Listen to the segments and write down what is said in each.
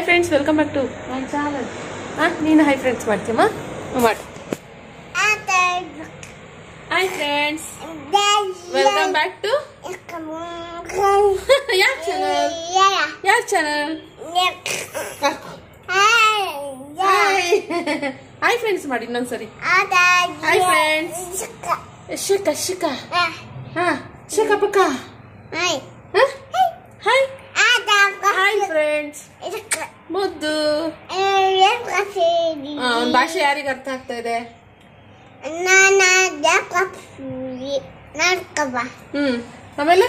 Friends welcome back to my channel ಹಾಂ ನೀನು hi friends ಮಾಡ್ತೀಯಮ್ಮ ಮಾಡಿ hi friends welcome back to ಯಾರ್ ಚಾನಲ್ ಯಾರ್ ಚಾನಲ್ ಹಾಯ್ ಫ್ರೆಂಡ್ಸ್ ಮಾಡಿ ಇನ್ನೊಂದ್ಸರಿ ಹಾಯ್ ಫ್ರೆಂಡ್ಸ್ ಶಿಕ ಶಿಕ ಹಾ ಶಿಕ ಪಕ್ಕ ಹಾಯ್ ಹಾಯ್ ಫ್ರೆಂಡ್ಸ್ ಮುದ್ದು ಒಂದು ಭಾಷೆ ಯಾರಿಗೆ ಅರ್ಥ ಆಗ್ತಾ ಇದೆ ಹ್ಮ್ ಆಮೇಲೆ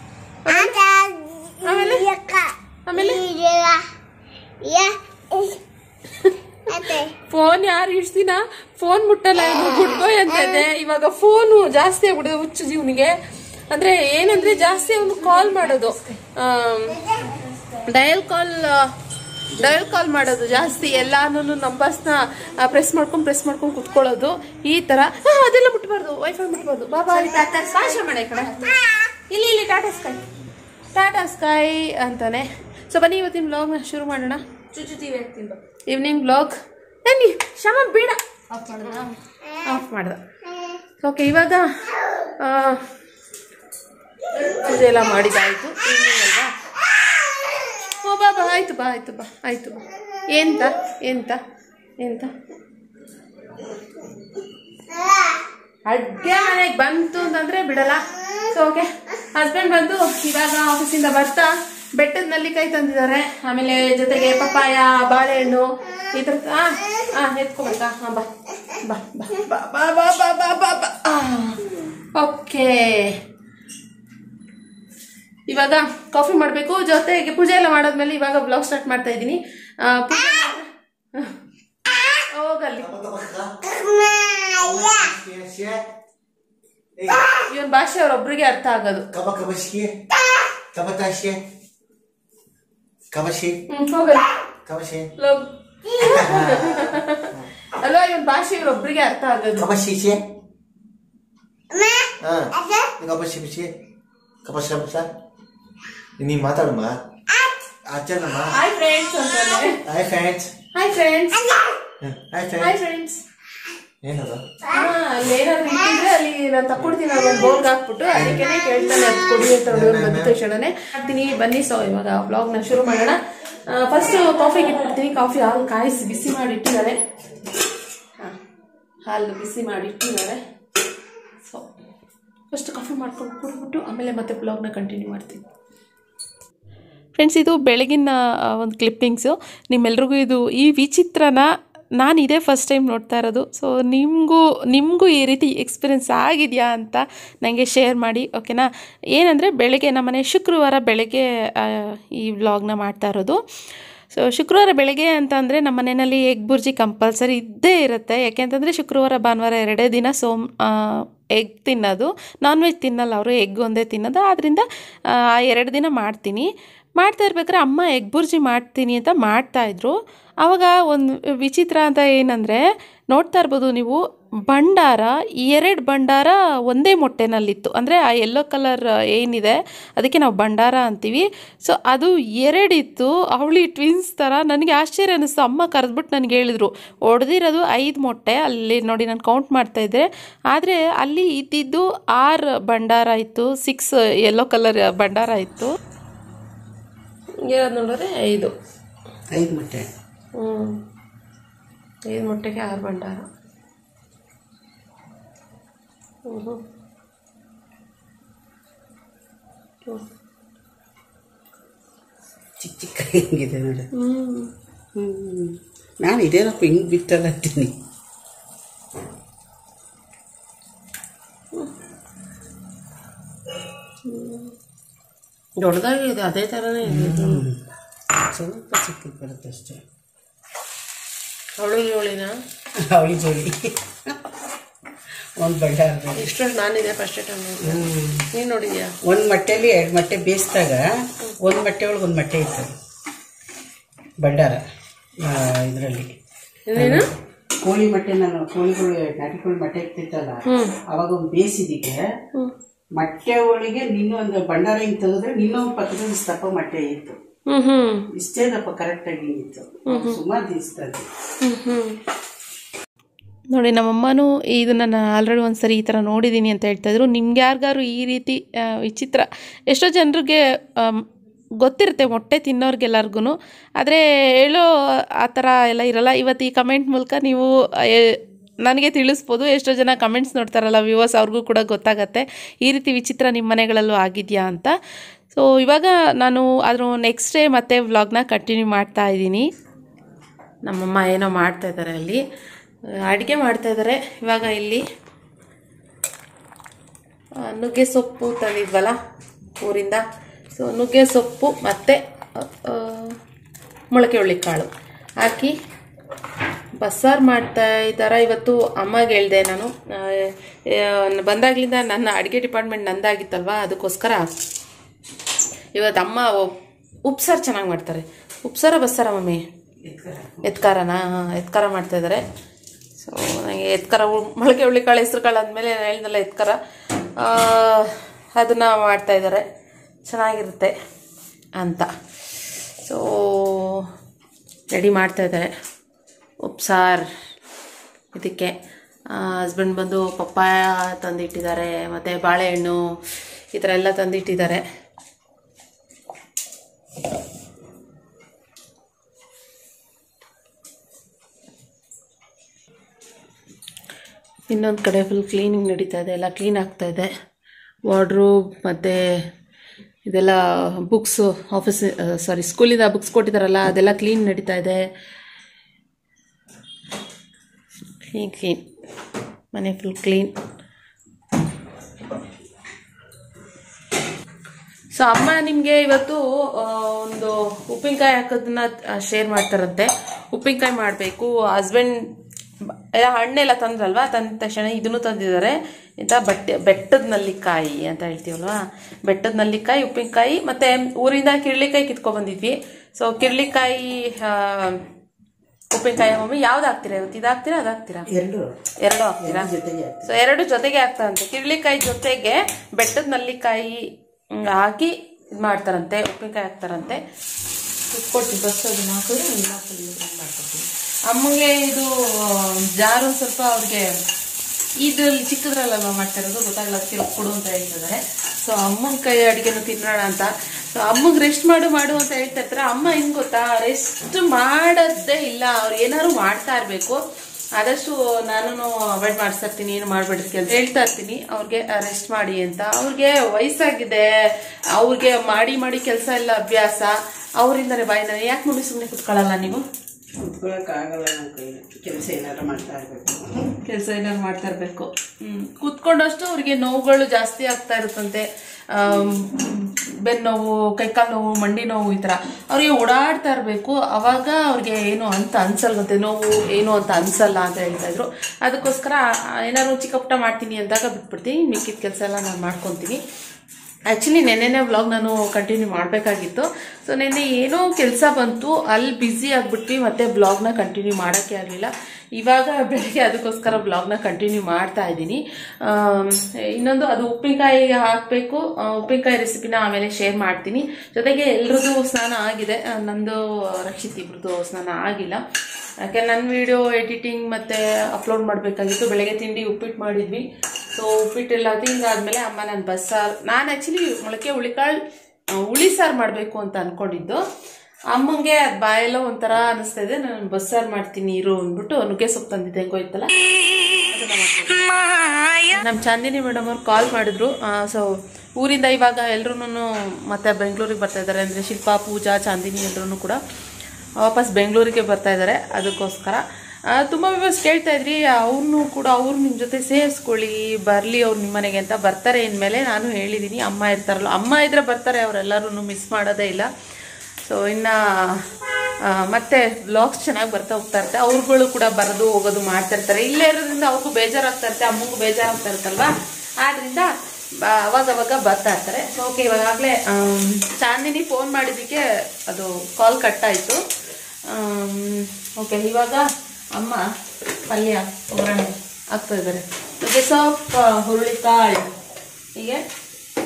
ಆಮೇಲೆ ಫೋನ್ ಯಾರು ಇಷ್ಟು ದಿನ ಫೋನ್ ಮುಟ್ಟಲ್ಲ ಗುಡ್ ಬಾಯ್ ಅಂತ ಇದೆ ಇವಾಗ ಫೋನು ಜಾಸ್ತಿ ಆಗ್ಬಿಡಿದೆ ಹುಚ್ಚು ಜೀವನಿಗೆ ಅಂದ್ರೆ ಏನಂದ್ರೆ ಜಾಸ್ತಿ ಅವನು ಕಾಲ್ ಮಾಡೋದು ಡಯಲ್ ಕಾಲ್ ಡಯಲ್ ಕಾಲ್ ಮಾಡೋದು ಜಾಸ್ತಿ ಎಲ್ಲಾನು ನಂಬರ್ಸ್ನ ಪ್ರೆಸ್ ಮಾಡ್ಕೊಂಡು ಪ್ರೆಸ್ ಮಾಡ್ಕೊಂಡು ಕುತ್ಕೊಳ್ಳೋದು ಈ ತರ ಆ, ಅದೆಲ್ಲ ಮುಟ್ಬಾರ್ದು ವೈಫೈ ಮುಟ್ಬಾರ್ದು ಬಾಬಾ ಭಾಷೆ ಮಾಡ ಈ ಕಡೆ ಇಲ್ಲಿ ಇಲ್ಲಿ ಟಾಟಾ ಸ್ಕೈ ಟಾಟಾ ಸ್ಕೈ ಅಂತಾನೆ ಸೊ ಬನ್ನಿ ಇವತ್ತಿನ ಬ್ಲಾಗ್ನ ಶುರು ಮಾಡೋಣ ಈವ್ನಿಂಗ್ ಬ್ಲಾಗ್ ಬನ್ನಿ ಶ್ರಮ ಬೇಡ ಆಫ್ ಮಾಡ್ದ ಓಕೆ ಇವಾಗ ಆ, ಪೂಜೆ ಎಲ್ಲ ಮಾಡಿದಾಯ್ತು ಈವ್ನಿಂಗ್ ಅಲ್ವಾ ಓ ಬಾ ಬಾ ಆಯ್ತು ಬಾ ಆಯ್ತು ಬಾ ಆಯ್ತು ಬಾ ಎಂತ ಎಂತ ಎಂತ ಅಡ್ಗೆ ಮನೆಗೆ ಬಂತು ಅಂತಂದ್ರೆ ಬಿಡಲ್ಲ ಸೊ ಓಕೆ ಹಸ್ಬೆಂಡ್ ಬಂದು ಇವಾಗ ಆಫೀಸಿಂದ ಬರ್ತಾ ಬೆಟ್ಟದ ನಲ್ಲಿಕಾಯಿ ತಂದಿದ್ದಾರೆ ಆಮೇಲೆ ಜೊತೆಗೆ ಪಪ್ಪಾಯ ಬಾಳೆಹಣ್ಣು ಈ ಥರ ಆ ಆ ಎತ್ಕೋಬೇಕಾ ಹಾ ಬಾ ಬಾ ಬಾ ಬಾ ಬಾ ಬಾ ಬಾ ಬಾ ಬಾ ಬಾ ಓಕೆ ಇವಾಗ ಕಾಫಿ ಮಾಡಬೇಕು ಜೊತೆಗೆ ಪೂಜೆ ಎಲ್ಲ ಮಾಡಾದ್ಮೇಲೆ ಇವಾಗ ಬ್ಲಾಗ್ ಸ್ಟಾರ್ಟ್ ಮಾಡ್ತಾ ಇದ್ದೀನಿ ಆ, ಪೂಜೆ ಮಾಡ್- ಹೋಗಲ್ಲಿ ಇವನ್ ಭಾಷೆ ಅವ್ರೊಬ್ರಿಗೆ ಅರ್ಥ ಆಗೋದು Kaba kabashi. Kaba tashi. Kabashi. ಹ್ಮ್ ಹೋಗಲ್ಲಿ Kabashi. ಲವ್. ಅಲ್ವಾ ಇವನ್ ಭಾಷೆ ಇವ್ರೊಬ್ರಿಗೆ ಅರ್ಥ ಆಗೋದು Kabashi ce? Ah. Kabashi bishi. Kabashi kabashi. ನೀ ಮಾತಾಡಮ್ಮ ಅಜ್ಜನಮ್ಮ ಹಾಯ್ ಫ್ರೆಂಡ್ಸ್ ಅಂತಾನೆ hi friends hi friends hi hi friends friends ಏನದು ಅಲ್ಲಿ ಏನಾದ್ರು ಇಟ್ಟಿದ್ರೆ ಅಲ್ಲಿ ನಾನು ತಕ್ಕೊಡ್ತೀನಿ ಒಂದು ಬೋರ್ಗ್ ಹಾಕ್ಬಿಟ್ಟು ಅದಕ್ಕೆ ಕೇಳ್ತಾನೆ ಅದು ಕೊಡಿ ಅಂತ ಹುಡುಗರು ಬಂದ ತಕ್ಷಣನೇ ಮಾಡ್ತೀನಿ ಬನ್ನಿ ಸೊ ಇವಾಗ ಬ್ಲಾಗ್ನ ಶುರು ಮಾಡೋಣ ಫಸ್ಟ್ ಕಾಫಿಗೆ ಇಟ್ಬಿಡ್ತೀನಿ ಕಾಫಿ ಹಾಲು ಕಾಯಿಸಿ ಬಿಸಿ ಮಾಡಿ ಇಟ್ಟಿದ್ದಾರೆ ಹಾ, ಹಾಲು ಬಿಸಿ ಮಾಡಿ ಇಟ್ಟಿದ್ದಾರೆ ಸೊ ಫಸ್ಟ್ ಕಾಫಿ ಮಾಡ್ಕೊಂಡು ಕುಡಿದ್ಬಿಟ್ಟು ಆಮೇಲೆ ಮತ್ತೆ ಬ್ಲಾಗ್ನ ಕಂಟಿನ್ಯೂ ಮಾಡ್ತೀನಿ ಫ್ರೆಂಡ್ಸ್ ಇದು ಬೆಳಗಿನ ಆ, ಒಂದು ಕ್ಲಿಪ್ಪಿಂಗ್ಸು ನಿಮ್ಮೆಲ್ರಿಗೂ ಇದು ಈ ವಿಚಿತ್ರನ ನಾನು ಇದೇ ಫಸ್ಟ್ ಟೈಮ್ ನೋಡ್ತಾ ಇರೋದು ಸೊ ನಿಮಗೂ ನಿಮಗೂ ಈ ರೀತಿ ಎಕ್ಸ್ಪೀರಿಯೆನ್ಸ್ ಆಗಿದೆಯಾ ಅಂತ ನನಗೆ ಶೇರ್ ಮಾಡಿ ಓಕೆನಾ ಏನಂದರೆ ಬೆಳಗ್ಗೆ ನಮ್ಮನೆ ಶುಕ್ರವಾರ ಬೆಳಗ್ಗೆ ಆ, ಈ ವ್ಲಾಗ್ನ ಮಾಡ್ತಾ ಇರೋದು ಸೊ ಶುಕ್ರವಾರ ಬೆಳಗ್ಗೆ ಅಂತ ಅಂದರೆ ನಮ್ಮ ಮನೆಯಲ್ಲಿ ಎಗ್ ಬುರ್ಜಿ ಕಂಪಲ್ಸರಿ ಇದ್ದೇ ಇರುತ್ತೆ ಯಾಕೆಂತಂದರೆ ಶುಕ್ರವಾರ ಭಾನುವಾರ ಎರಡೇ ದಿನ ಸೋಮ್ ಎಗ್ ತಿನ್ನೋದು ನಾನ್ ವೆಜ್ ತಿನ್ನಲ್ಲ ಅವರು ಎಗ್ ಒಂದೇ ತಿನ್ನೋದು ಆದ್ದರಿಂದ ಆ ಎರಡು ದಿನ ಮಾಡ್ತೀನಿ ಮಾಡ್ತಾ ಇರ್ಬೇಕಾದ್ರೆ ಅಮ್ಮ ಎಗ್ ಬುರ್ಜಿ ಮಾಡ್ತೀನಿ ಅಂತ ಮಾಡ್ತಾಯಿದ್ರು ಆವಾಗ ಒಂದು ವಿಚಿತ್ರ ಅಂತ ಏನಂದರೆ ನೋಡ್ತಾ ಇರ್ಬೋದು ನೀವು ಭಂಡಾರ ಎರಡು ಭಂಡಾರ ಒಂದೇ ಮೊಟ್ಟೆನಲ್ಲಿತ್ತು ಅಂದರೆ ಆ ಯೆಲ್ಲೋ ಕಲರ್ ಏನಿದೆ ಅದಕ್ಕೆ ನಾವು ಭಂಡಾರ ಅಂತೀವಿ ಸೊ ಅದು ಎರಡಿತ್ತು ಅವಳಿ ಟ್ವಿನ್ಸ್ ಥರ ನನಗೆ ಆಶ್ಚರ್ಯ ಅನ್ನಿಸ್ತು ಅಮ್ಮ ಕರೆದ್ಬಿಟ್ಟು ನನಗೆ ಹೇಳಿದರು ಹೊಡೆದಿರೋದು ಐದು ಮೊಟ್ಟೆ ಅಲ್ಲಿ ನೋಡಿ ನಾನು ಕೌಂಟ್ ಮಾಡ್ತಾಯಿದ್ದೆ ಆದರೆ ಅಲ್ಲಿ ಇದ್ದಿದ್ದು ಆರು ಭಂಡಾರ ಇತ್ತು ಸಿಕ್ಸ್ ಯೆಲ್ಲೋ ಕಲರ್ ಭಂಡಾರ ಇತ್ತು ಇರೋದು ನೋಡಿದ್ರೆ ಐದು ಐದು ಮೊಟ್ಟೆ ಹ್ಞೂ ಐದು ಮೊಟ್ಟೆಗೆ ಆರು ಭಂಡಾರ ಹ್ಞೂ ಹ್ಞೂ ಹ್ಞೂ ಚಿಕ್ಕ ಚಿಕ್ಕ ಹಿಂಗಿದೆ ನೋಡಿ ಹ್ಞೂ ಹ್ಮ್. ನಾನು ಇದೇನಪ್ಪ ಹಿಂಗೆ ಬಿತ್ತಲ್ಲ ಅಂತೀನಿ ದೊಡ್ಡದಾಗಿದೆ ಅದೇ ಥರನೇ ಇದೆ ಸ್ವಲ್ಪ ಚಿಕ್ಕದು ಬರುತ್ತೆ ಅಷ್ಟೇ ಅವಳು ಜೋಳಿನ ಅವಳಿ ಜೋಳಿ ಒಂದು ಬಡ್ಡ ಇಷ್ಟೊಂದು ನಾನಿದೆ ಫಸ್ಟ್ ಟೈಮ್ ನೀನು ನೋಡಿದ್ಯಾ ಒಂದು ಮೊಟ್ಟೆಲಿ ಎರಡು ಮೊಟ್ಟೆ ಬೇಯಿಸಿದಾಗ ಒಂದು ಮೊಟ್ಟೆ ಒಳಗೆ ಒಂದು ಮೊಟ್ಟೆ ಇತ್ತು ಬಡ್ಡಾರ ಇದರಲ್ಲಿ ಇನ್ನೇನು ಕೋಳಿ ಮೊಟ್ಟೆ ನಾನು ಕೋಳಿಗಳು ನಾಟಿ ಕೋಳಿ ಮೊಟ್ಟೆ ಇರ್ತಿತ್ತಲ್ಲ ಅವಾಗ ಒಂದು ಬೇಯಿಸಿದಿಕ್ಕೆ ಮೊಟ್ಟೆ ಒಳಗೆ ನಿನ್ನೊಂದು ಭಂಡಾರ ಹಿಂಗೆ ತೆಗೆದ್ರೆ ನಿನ್ನೊಂದು ಪಕ್ಕದಲ್ಲಿ ದಪ್ಪ ಮೊಟ್ಟೆ ಇತ್ತು ಹ್ಮ್ ಹ್ಮ್ ಇಷ್ಟೇನಪ್ಪ ಕರೆಕ್ಟಾಗಿ ಇತ್ತು ಸುಮಾರು ದಿವಸದಲ್ಲಿ ಹ್ಮ್ ಹ್ಮ್ ನೋಡಿ ನಮ್ಮಮ್ಮನೂ ಇದನ್ನು ನಾನು ಆಲ್ರೆಡಿ ಒಂದು ಸರಿ ಈ ಥರ ನೋಡಿದ್ದೀನಿ ಅಂತ ಹೇಳ್ತಾ ಇದ್ರು ನಿಮ್ಗೆ ಯಾರಿಗಾರು ಈ ರೀತಿ ಆ, ವಿಚಿತ್ರ ಎಷ್ಟೋ ಜನರಿಗೆ ಆಮ್, ಗೊತ್ತಿರುತ್ತೆ ಮೊಟ್ಟೆ ತಿನ್ನೋರ್ಗೆಲ್ಲರಿಗೂ ಆದರೆ ಹೇಳೋ ಆ ಥರ ಎಲ್ಲ ಇರಲ್ಲ ಇವತ್ತು ಈ ಕಮೆಂಟ್ ಮೂಲಕ ನೀವು ಆ, ಎ- ನನಗೆ ತಿಳಿಸ್ಬೋದು ಎಷ್ಟೋ ಜನ ಕಮೆಂಟ್ಸ್ ನೋಡ್ತಾರಲ್ಲ ವ್ಯೂವರ್ಸ್ ಅವ್ರಿಗೂ ಕೂಡ ಗೊತ್ತಾಗತ್ತೆ ಈ ರೀತಿ ವಿಚಿತ್ರ ನಿಮ್ಮ ಮನೆಗಳಲ್ಲೂ ಆಗಿದೆಯಾ ಅಂತ ಸೊ ಇವಾಗ ನಾನು ಅದ್ರ ನೆಕ್ಸ್ಟ್ ಡೇ ಮತ್ತೆ ವ್ಲಾಗ್ನ ಕಂಟಿನ್ಯೂ ಮಾಡ್ತಾ ಇದ್ದೀನಿ ನಮ್ಮಮ್ಮ ಏನೋ ಮಾಡ್ತಾ ಇದ್ದಾರೆ ಅಲ್ಲಿ ಅಡುಗೆ ಮಾಡ್ತಾ ಇದ್ದಾರೆ ಇವಾಗ ಇಲ್ಲಿ ಆ, ನುಗ್ಗೆ ಸೊಪ್ಪು ತಂದಿದ್ವಲ್ಲ ಊರಿಂದ ಸೊ ನುಗ್ಗೆ ಸೊಪ್ಪು ಮತ್ತು ಮೊಳಕೆ ಕಾಳು ಹಾಕಿ ಬಸ್ಸಾರು ಮಾಡ್ತಾ ಇದ್ದಾರ ಇವತ್ತು ಅಮ್ಮಗೆ ಹೇಳ್ದೆ ನಾನು ಆ, ಆ, ಬಂದಾಗ್ಲಿಂದ ನನ್ನ ಅಡುಗೆ ಡಿಪಾರ್ಟ್ಮೆಂಟ್ ನಂದಾಗಿತ್ತಲ್ವ ಅದಕ್ಕೋಸ್ಕರ ಇವತ್ತು ಅಮ್ಮ ಉಪ್ಸಾರು ಚೆನ್ನಾಗಿ ಮಾಡ್ತಾರೆ ಉಪ್ಸಾರ ಬಸ್ಸಾರ ಮಮ್ಮಿ ಎತ್ಕಾರನಾ ಹಾಂ ಎತ್ಕಾರ ಮಾಡ್ತಾ ಇದ್ದಾರೆ ಸೊ ನನಗೆ ಎತ್ಕಾರ ಉ- ಮೊಳಕೆ ಹುಳ್ಳಿಕಾಳು ಹೆಸ್ರು ಕಾಳು ಆದಮೇಲೆ ಹೇಳಿದ್ನಲ್ಲ ಎತ್ಕಾರ ಅದನ್ನು ಮಾಡ್ತಾ ಇದ್ದಾರೆ ಚೆನ್ನಾಗಿರುತ್ತೆ ಅಂತ ಸೊ ರೆಡಿ ಮಾಡ್ತಾ ಇದ್ದಾರೆ ಉಪ್ಸಾರು ಇದಕ್ಕೆ ಹಸ್ಬೆಂಡ್ ಬಂದು ಪಪ್ಪಾಯ ತಂದಿಟ್ಟಿದ್ದಾರೆ ಮತ್ತು ಬಾಳೆಹಣ್ಣು ಈ ಥರ ಎಲ್ಲ ತಂದಿಟ್ಟಿದ್ದಾರೆ ಇನ್ನೊಂದು ಕಡೆ ಫುಲ್ ಕ್ಲೀನಿಂಗ್ ನಡೀತಾ ಇದೆ ಎಲ್ಲ ಕ್ಲೀನ್ ಆಗ್ತಾ ಇದೆ ವಾರ್ಡ್ರೋಬ್ ಮತ್ತು ಇದೆಲ್ಲ ಬುಕ್ಸು ಆಫೀಸ್ ಸಾರಿ ಸ್ಕೂಲಿಂದ ಬುಕ್ಸ್ ಕೊಟ್ಟಿದ್ದಾರಲ್ಲ ಅದೆಲ್ಲ ಕ್ಲೀನ್ ನಡೀತಾ ಇದೆ ಕ್ಲೀನ್ ಕ್ಲೀನ್ ಮನೆ ಫುಲ್ ಕ್ಲೀನ್ ಸೊ ಅಮ್ಮ ನಿಮಗೆ ಇವತ್ತು ಆ, ಒಂದು ಉಪ್ಪಿನಕಾಯಿ ಹಾಕೋದನ್ನ ಶೇರ್ ಮಾಡ್ತಾರಂತೆ ಉಪ್ಪಿನಕಾಯಿ ಮಾಡಬೇಕು ಹಸ್ಬೆಂಡ್ ಎಲ್ಲ ಹಣ್ಣೆಲ್ಲ ತಂದ್ರಲ್ವಾ ತಂದ ತಕ್ಷಣ ಇದನ್ನು ತಂದಿದ್ದಾರೆ ಇಂಥ ಬಟ್ಟೆ ಬೆಟ್ಟದ ನಲ್ಲಿಕಾಯಿ ಅಂತ ಹೇಳ್ತೀವಲ್ವಾ ಬೆಟ್ಟದ ನಲ್ಲಿಕಾಯಿ ಉಪ್ಪಿನಕಾಯಿ ಮತ್ತೆ ಊರಿಂದ ಕಿರ್ಳಿಕಾಯಿ ಕಿತ್ಕೊಂಡ್ ಬಂದಿದ್ವಿ ಸೊ ಕಿರ್ಳಿಕಾಯಿ ಆ, ಉಪ್ಪಿನಕಾಯಿ ಮಮ್ಮಿ ಯಾವ್ದು ಹಾಕ್ತೀರಾ ಇವತ್ತು ಇದು ಹಾಕ್ತೀರಾ ಅದು ಹಾಕ್ತೀರಾ ಎರಡು ಎರಡು ಹಾಕ್ತೀರಾ ಜೊತೆಗೆ ಸೊ ಎರಡು ಜೊತೆಗೆ ಹಾಕ್ತಾರಂತೆ ಕಿರ್ಳಿಕಾಯಿ ಜೊತೆಗೆ ಬೆಟ್ಟದ ನಲ್ಲಿಕಾಯಿ ಹ್ಮ್, ಹಾಕಿ ಇದು ಮಾಡ್ತಾರಂತೆ ಉಪ್ಪಿನಕಾಯಿ ಹಾಕ್ತಾರಂತೆ ಕೊಡ್ತೀನಿ ಫಸ್ಟ್ ಅದನ್ನ ಹಾಕಿದ್ರೆ ಇಲ್ಲ ಮಾಡ್ಕೊಡ್ತೀನಿ ಅಮ್ಮಂಗೆ ಇದು ಜಾರು ಒಂದ್ ಸ್ವಲ್ಪ ಅವ್ರಿಗೆ ಇದ್ರಲ್ಲಿ ಚಿಕ್ಕದ್ರಲ್ಲ ಮಾಡ್ತಾ ಇರೋದು ಗೊತ್ತಾಗಲ್ಲ ಅದಕ್ಕೆ ರೊಕ್ಕ ಕೊಡು ಅಂತ ಹೇಳ್ತಿದ್ದಾರೆ ಸೊ ಅಮ್ಮನ ಕೈ ಅಡುಗೆನು ತಿನ್ನೋಣ ಅಂತ ಸೊ ಅಮ್ಮಗೆ ರೆಸ್ಟ್ ಮಾಡು ಮಾಡು ಅಂತ ಹೇಳ್ತಾ ಇರ್ತಾರೆ ಅಮ್ಮ ಹೆಂಗ್ ಗೊತ್ತಾ ರೆಸ್ಟ್ ಮಾಡೋದೇ ಇಲ್ಲ ಅವ್ರು ಏನಾದ್ರು ಮಾಡ್ತಾ ಇರಬೇಕು ಆದಷ್ಟು ನಾನು ಅವಾಯ್ಡ್ ಮಾಡಿಸ್ತಾ ಇರ್ತೀನಿ ಏನು ಮಾಡ್ಬೇಡ್ರಿ ಕೆಲಸ ಹೇಳ್ತಾ ಇರ್ತೀನಿ ಅವ್ರಿಗೆ ರೆಸ್ಟ್ ಮಾಡಿ ಅಂತ ಅವ್ರಿಗೆ ವಯಸ್ಸಾಗಿದೆ ಅವ್ರಿಗೆ ಮಾಡಿ ಮಾಡಿ ಕೆಲಸ ಎಲ್ಲ ಅಭ್ಯಾಸ ಅವರಿಂದನೇ ಬಾಯಿಂದಾನೆ ಯಾಕೆ ಮುಂದೆ ಸುಮ್ಮನೆ ಕುತ್ಕೊಳ್ಳಲ್ಲ ನೀವು ಕುತ್ಕೊಳ್ಳೋಕ್ಕಾಗಲ್ಲ ನಮ್ಮ ಕೈಲಿ ಕೆಲಸ ಏನಾದ್ರು ಮಾಡ್ತಾ ಇರಬೇಕು ಕೆಲಸ ಏನಾದ್ರು ಮಾಡ್ತಾ ಇರಬೇಕು ಹ್ಮ್ ಕೂತ್ಕೊಂಡಷ್ಟು ಅವ್ರಿಗೆ ನೋವುಗಳು ಜಾಸ್ತಿ ಆಗ್ತಾ ಇರುತ್ತಂತೆ ಆಮ್, ಬೆನ್ನೋವು ಕೈಕಾಲು ನೋವು ಮಂಡಿ ನೋವು ಈ ಥರ ಅವ್ರಿಗೆ ಓಡಾಡ್ತಾ ಇರಬೇಕು ಅವಾಗ ಅವ್ರಿಗೆ ಏನು ಅಂತ ಅನ್ಸಲ್ವಂತೆ ನೋವು ಏನು ಅಂತ ಅನ್ಸಲ್ಲ ಅಂತ ಹೇಳ್ತಾ ಇದ್ರು ಅದಕ್ಕೋಸ್ಕರ ಆ, ಏನಾದ್ರು ಚಿಕ್ಕ ಪುಟ್ಟ ಮಾಡ್ತೀನಿ ಅಂದಾಗ ಬಿಟ್ಬಿಡ್ತೀನಿ ಮಿಕ್ಕಿದ ಕೆಲಸ ಎಲ್ಲ ನಾನು ಮಾಡ್ಕೊತೀನಿ ಆ್ಯಕ್ಚುಲಿ ನೆನ್ನೆನೇ ವ್ಲಾಗ್ ನಾನು ಕಂಟಿನ್ಯೂ ಮಾಡಬೇಕಾಗಿತ್ತು ಸೊ ನೆನ್ನೆ ಏನೋ ಕೆಲಸ ಬಂತು ಅಲ್ಲಿ ಬ್ಯುಸಿ ಆಗಿಬಿಟ್ವಿ ಮತ್ತೆ ಬ್ಲಾಗ್ನ ಕಂಟಿನ್ಯೂ ಮಾಡೋಕ್ಕೆ ಆಗಲಿಲ್ಲ ಇವಾಗ ಬೆಳಗ್ಗೆ ಅದಕ್ಕೋಸ್ಕರ ಬ್ಲಾಗ್ನ ಕಂಟಿನ್ಯೂ ಮಾಡ್ತಾ ಇದ್ದೀನಿ ಆಮ್, ಇನ್ನೊಂದು ಅದು ಉಪ್ಪಿನಕಾಯಿ ಹಾಕಬೇಕು ಉಪ್ಪಿನಕಾಯಿ ರೆಸಿಪಿನ ಆಮೇಲೆ ಶೇರ್ ಮಾಡ್ತೀನಿ ಜೊತೆಗೆ ಎಲ್ರದ್ದು ಸ್ನಾನ ಆಗಿದೆ ಆ, ನಂದು ರಕ್ಷಿತ್ ಇಬ್ರದ್ದು ಸ್ನಾನ ಆಗಿಲ್ಲ ಯಾಕೆ ನನ್ನ ವಿಡಿಯೋ ಎಡಿಟಿಂಗ್ ಮತ್ತೆ ಅಪ್ಲೋಡ್ ಮಾಡಬೇಕಾಗಿತ್ತು ಬೆಳಗ್ಗೆ ತಿಂಡಿ ಉಪ್ಪಿಟ್ಟು ಮಾಡಿದ್ವಿ ಸೊ ಉಪ್ಪಿಟ್ಟೆಲ್ಲ ತಿಂದಾದ್ಮೇಲೆ ಅಮ್ಮ ನಾನು ಬಸ್ಸಾರು ನಾನು ಆ್ಯಕ್ಚುಲಿ ಮೊಳಕೆ ಹುಳಿಕಾಳು ಹುಳಿ ಸಾರು ಮಾಡಬೇಕು ಅಂತ ಅನ್ಕೊಂಡಿದ್ದು ಅಮ್ಮಂಗೆ ಅದು ಬಾಯೆಲ್ಲ ಒಂಥರ ಅನಿಸ್ತಾ ಇದೆ ನಾನು ಬಸ್ಸಾರು ಮಾಡ್ತೀನಿ ಇರು ಅಂದ್ಬಿಟ್ಟು ನುಗ್ಗೆ ಸೊಪ್ಪು ತಂದಿದ್ದೆ ಹೆಂಗೋ ಇತ್ತಲ್ಲ ನಮ್ಮ ಚಾಂದಿನಿ ಮೇಡಮ್ ಅವ್ರು ಕಾಲ್ ಮಾಡಿದ್ರು ಸೊ ಊರಿಂದ ಇವಾಗ ಎಲ್ರೂ ಮತ್ತೆ ಬೆಂಗಳೂರಿಗೆ ಬರ್ತಾ ಇದ್ದಾರೆ ಅಂದರೆ ಶಿಲ್ಪಾ ಪೂಜಾ ಚಾಂದಿನಿ ಎಲ್ಲರೂ ಕೂಡ ವಾಪಸ್ ಬೆಂಗಳೂರಿಗೆ ಬರ್ತಾ ಇದ್ದಾರೆ ಅದಕ್ಕೋಸ್ಕರ ಆ, ತುಂಬ ವ್ಯವಸ್ಥೆ ಕೇಳ್ತಾ ಇದ್ರಿ ಅವ್ರನ್ನೂ ಕೂಡ ಅವ್ರು ನಿಮ್ಮ ಜೊತೆ ಸೇರಿಸ್ಕೊಳ್ಳಿ ಬರಲಿ ಅವ್ರು ನಿಮ್ಮ ಮನೆಗೆ ಅಂತ ಬರ್ತಾರೆ ಇನ್ಮೇಲೆ ನಾನು ಹೇಳಿದ್ದೀನಿ ಅಮ್ಮ ಇರ್ತಾರಲ್ಲ ಅಮ್ಮ ಇದ್ರೆ ಬರ್ತಾರೆ ಅವರೆಲ್ಲರೂ ಮಿಸ್ ಮಾಡೋದೇ ಇಲ್ಲ ಸೊ ಇನ್ನು ಆ, ಮತ್ತೆ ಬ್ಲಾಗ್ಸ್ ಚೆನ್ನಾಗಿ ಬರ್ತಾ ಹೋಗ್ತಾ ಇರುತ್ತೆ ಅವ್ರುಗಳು ಕೂಡ ಬರೋದು ಹೋಗೋದು ಮಾಡ್ತಾ ಇರ್ತಾರೆ ಇಲ್ಲೇ ಇರೋದ್ರಿಂದ ಅವ್ರಿಗೂ ಬೇಜಾರಾಗ್ತಾ ಇರುತ್ತೆ ಅಮ್ಮಗೂ ಬೇಜಾರಾಗ್ತಾ ಇರುತ್ತಲ್ವಾ ಆದ್ರಿಂದ ಬ- ಅವಾಗ ಅವಾಗ ಬರ್ತಾ ಇರ್ತಾರೆ ಓಕೆ ಇವಾಗಲೇ ಚಾಂದಿನಿ ಫೋನ್ ಮಾಡಿದ್ದಕ್ಕೆ ಅದು ಕಾಲ್ ಕಟ್ ಆಯಿತು ಓಕೆ ಇವಾಗ ಅಮ್ಮ ಪಲ್ಯ ಒಗ್ಗರಣೆ ಹಾಕ್ತಾ ಇದ್ದಾರೆ ನುಗ್ಗೆ ಸೊಪ್ಪು ಹುರುಳಿಕಾಳು ಹೀಗೆ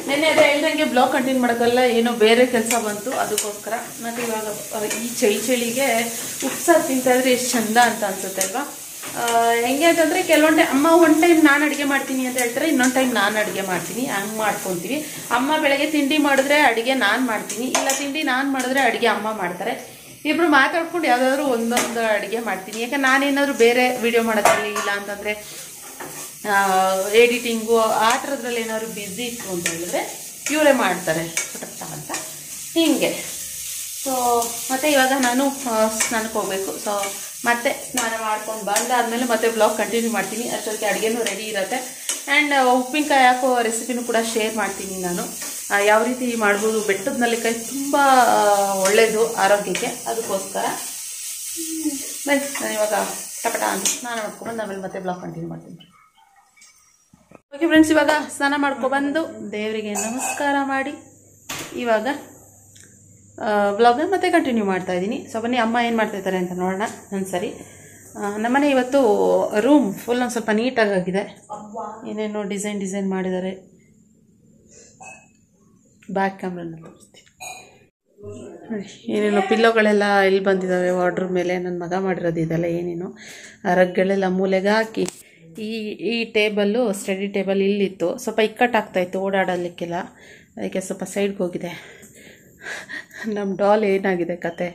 ನೆನ್ನೆ ಅದೇ ಹೇಳ್ದಂಗೆ ಬ್ಲಾಗ್ ಕಂಟಿನ್ಯೂ ಮಾಡೋದಲ್ಲ ಏನೋ ಬೇರೆ ಕೆಲಸ ಬಂತು ಅದಕ್ಕೋಸ್ಕರ ಮತ್ತು ಇವಾಗ ಆ, ಈ ಚಳಿ ಚಳಿಗೆ ಉಪ್ಸಾರು ತಿಂತಾ ಇದ್ರೆ ಎಷ್ಟು ಚಂದ ಅಂತ ಅನ್ಸುತ್ತೆ ಅಲ್ವಾ ಆ, ಹೆಂಗೆ ಅಂತಂದ್ರೆ ಕೆಲವೊಂದು ಟೈಮ್ ಅಮ್ಮ ಒಂದು ಟೈಮ್ ನಾನು ಅಡುಗೆ ಮಾಡ್ತೀನಿ ಅಂತ ಹೇಳ್ತಾರೆ ಇನ್ನೊಂದು ಟೈಮ್ ನಾನು ಅಡುಗೆ ಮಾಡ್ತೀನಿ ಹಂಗೆ ಮಾಡ್ಕೊತೀವಿ ಅಮ್ಮ ಬೆಳಗ್ಗೆ ತಿಂಡಿ ಮಾಡಿದ್ರೆ ಅಡುಗೆ ನಾನು ಮಾಡ್ತೀನಿ ಇಲ್ಲ ತಿಂಡಿ ನಾನು ಮಾಡಿದ್ರೆ ಅಡುಗೆ ಅಮ್ಮ ಮಾಡ್ತಾರೆ ಇಬ್ರು ಮಾತಾಡ್ಕೊಂಡು ಯಾವುದಾದ್ರೂ ಒಂದೊಂದು ಅಡುಗೆ ಮಾಡ್ತೀನಿ ಯಾಕಂದ್ರೆ ನಾನೇನಾದ್ರು ಬೇರೆ ವಿಡಿಯೋ ಮಾಡೋದ್ರಲ್ಲಿ ಇಲ್ಲ ಅಂತಂದರೆ ಎಡಿಟಿಂಗು ಆ ಥರದ್ರಲ್ಲಿ ಏನಾದ್ರು ಬ್ಯುಸಿ ಇತ್ತು ಅಂತ ಹೇಳಿದ್ರೆ ಇವರೇ ಮಾಡ್ತಾರೆ ಪಟಪಟ ಅಂತ ಹೀಗೆ ಸೊ ಮತ್ತೆ ಇವಾಗ ನಾನು ಆ, ಸ್ನಾನಕ್ಕೆ ಹೋಗಬೇಕು ಸೊ ಮತ್ತೆ ಸ್ನಾನ ಮಾಡ್ಕೊಂಡು ಬಂದಾದ್ಮೇಲೆ ಮತ್ತೆ ಬ್ಲಾಗ್ ಕಂಟಿನ್ಯೂ ಮಾಡ್ತೀನಿ ಅಷ್ಟೊತ್ತಿಗೆ ಅಡುಗೆನೂ ರೆಡಿ ಇರುತ್ತೆ ಆ್ಯಂಡ್ ಉಪ್ಪಿನಕಾಯಿ ಹಾಕೋ ರೆಸಿಪಿನೂ ಕೂಡ ಶೇರ್ ಮಾಡ್ತೀನಿ ನಾನು ಆ, ಯಾವ ರೀತಿ ಮಾಡ್ಬೋದು ಬೆಟ್ಟದ ನಲ್ಲಿಕಾಯಿ ತುಂಬ ಒಳ್ಳೆಯದು ಆರೋಗ್ಯಕ್ಕೆ ಅದಕ್ಕೋಸ್ಕರ ಹ್ಮ್, ಬನ್ನಿ ನಾನು ಇವಾಗ ಟಪಟ ಅಂತ ಸ್ನಾನ ಮಾಡ್ಕೊಂಡು ಆಮೇಲೆ ಮತ್ತೆ ಬ್ಲಾಗ್ ಕಂಟಿನ್ಯೂ ಮಾಡ್ತೀನಿ ಓಕೆ ಫ್ರೆಂಡ್ಸ್ ಇವಾಗ ಸ್ನಾನ ಮಾಡ್ಕೊಬಂದು ದೇವರಿಗೆ ನಮಸ್ಕಾರ ಮಾಡಿ ಇವಾಗ ಬ್ಲಾಗ್ನ ಮತ್ತೆ ಕಂಟಿನ್ಯೂ ಮಾಡ್ತಾ ಇದ್ದೀನಿ ಸೊ ಬನ್ನಿ ಅಮ್ಮ ಏನು ಮಾಡ್ತಾ ಇದ್ದಾರೆ ಅಂತ ನೋಡೋಣ ಒಂದು ಸರಿ ಆ, ನಮ್ಮನೆ ಇವತ್ತು ರೂಮ್ ಫುಲ್ ಒಂದು ಸ್ವಲ್ಪ ನೀಟಾಗಿ ಆಗಿದೆ ಏನೇನೋ ಡಿಸೈನ್ ಡಿಸೈನ್ ಮಾಡಿದ್ದಾರೆ ಬ್ಯಾಕ್ ಕ್ಯಾಮ್ರನ್ನ ತೋರಿಸ್ತೀನಿ ನೋಡಿ, ಏನೇನೋ ಪಿಲ್ಲೋಗಳೆಲ್ಲ ಇಲ್ಲಿ ಬಂದಿದ್ದಾವೆ ವಾರ್ಡ್ರ್ ಮೇಲೆ ನನ್ನ ಮಗ ಮಾಡಿರೋದು ಇದೆಲ್ಲ ಏನೇನೋ ಆ ರಗ್ಗಳೆಲ್ಲ ಮೂಲೆಗೆ ಹಾಕಿ ಈ ಈ ಟೇಬಲ್ಲು ಸ್ಟಡಿ ಟೇಬಲ್ ಇಲ್ಲಿತ್ತು ಸ್ವಲ್ಪ ಇಕ್ಕಟ್ಟಾಗ್ತಾ ಇತ್ತು ಓಡಾಡಲಿಕ್ಕೆಲ್ಲ ಅದಕ್ಕೆ ಸ್ವಲ್ಪ ಸೈಡ್ಗೆ ಹೋಗಿದೆ ನಮ್ಮ ಡಾಲ್ ಏನಾಗಿದೆ ಕತೆ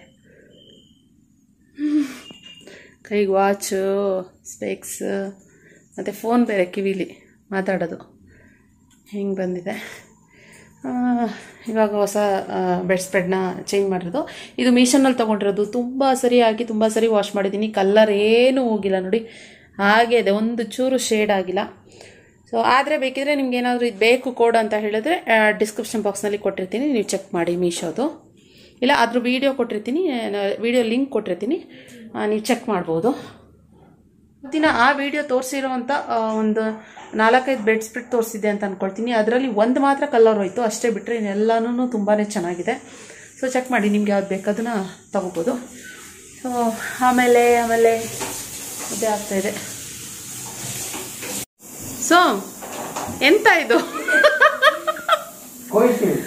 ಕೈಗೆ ವಾಚು ಸ್ಪೆಕ್ಸ್ ಮತ್ತು ಫೋನ್ ಬೇರೆ ಕಿವಿಲಿ ಮಾತಾಡೋದು ಹಿಂಗೆ ಬಂದಿದೆ ಆ, ಇವಾಗ ಹೊಸ ಬೆಡ್ ಸ್ಪ್ರೆಡ್ನ ಚೇಂಜ್ ಮಾಡಿರೋದು ಇದು ಮೀಶೋನಲ್ಲಿ ತೊಗೊಂಡಿರೋದು ತುಂಬ ಸರಿಯಾಗಿ ತುಂಬ ಸರಿ ವಾಶ್ ಮಾಡಿದ್ದೀನಿ ಕಲ್ಲರ್ ಏನೂ ಹೋಗಿಲ್ಲ ನೋಡಿ ಹಾಗೆ ಇದೆ ಒಂದು ಚೂರು ಶೇಡ್ ಆಗಿಲ್ಲ ಸೊ ಆದರೆ ಬೇಕಿದ್ರೆ ನಿಮ್ಗೆ ಏನಾದರೂ ಇದು ಬೇಕು ಕೋಡ್ ಅಂತ ಹೇಳಿದ್ರೆ ಡಿಸ್ಕ್ರಿಪ್ಷನ್ ಬಾಕ್ಸ್ನಲ್ಲಿ ಕೊಟ್ಟಿರ್ತೀನಿ ನೀವು ಚೆಕ್ ಮಾಡಿ ಮೀಶೋದು ಇಲ್ಲ ಅದ್ರ ವೀಡಿಯೋ ಕೊಟ್ಟಿರ್ತೀನಿ ವೀಡಿಯೋ ಲಿಂಕ್ ಕೊಟ್ಟಿರ್ತೀನಿ ಆ, ನೀವು ಚೆಕ್ ಮಾಡ್ಬೋದು ದಿನ ಆ ವಿಡಿಯೋ ತೋರಿಸಿರೋವಂಥ ಒಂದು ನಾಲ್ಕೈದು ಬೆಡ್ ಸ್ಪ್ರಿಟ್ ತೋರಿಸಿದೆ ಅಂತ ಅಂದ್ಕೊಳ್ತೀನಿ ಅದರಲ್ಲಿ ಒಂದು ಮಾತ್ರ ಕಲರ್ ಹೋಯ್ತು ಅಷ್ಟೇ ಬಿಟ್ಟರೆ ಇನ್ನೆಲ್ಲನೂ ತುಂಬಾ ಚೆನ್ನಾಗಿದೆ ಸೊ ಚೆಕ್ ಮಾಡಿ ನಿಮ್ಗೆ ಯಾವ್ದು ಬೇಕು ಅದನ್ನು ತಗೋಬೋದು ಸೊ ಆಮೇಲೆ ಆಮೇಲೆ ಅದೇ ಆಗ್ತಾ ಇದೆ ಸೊ ಎಂತ ಇದು ಕೋಯಿಸ್ಫೀಲ್ಡ್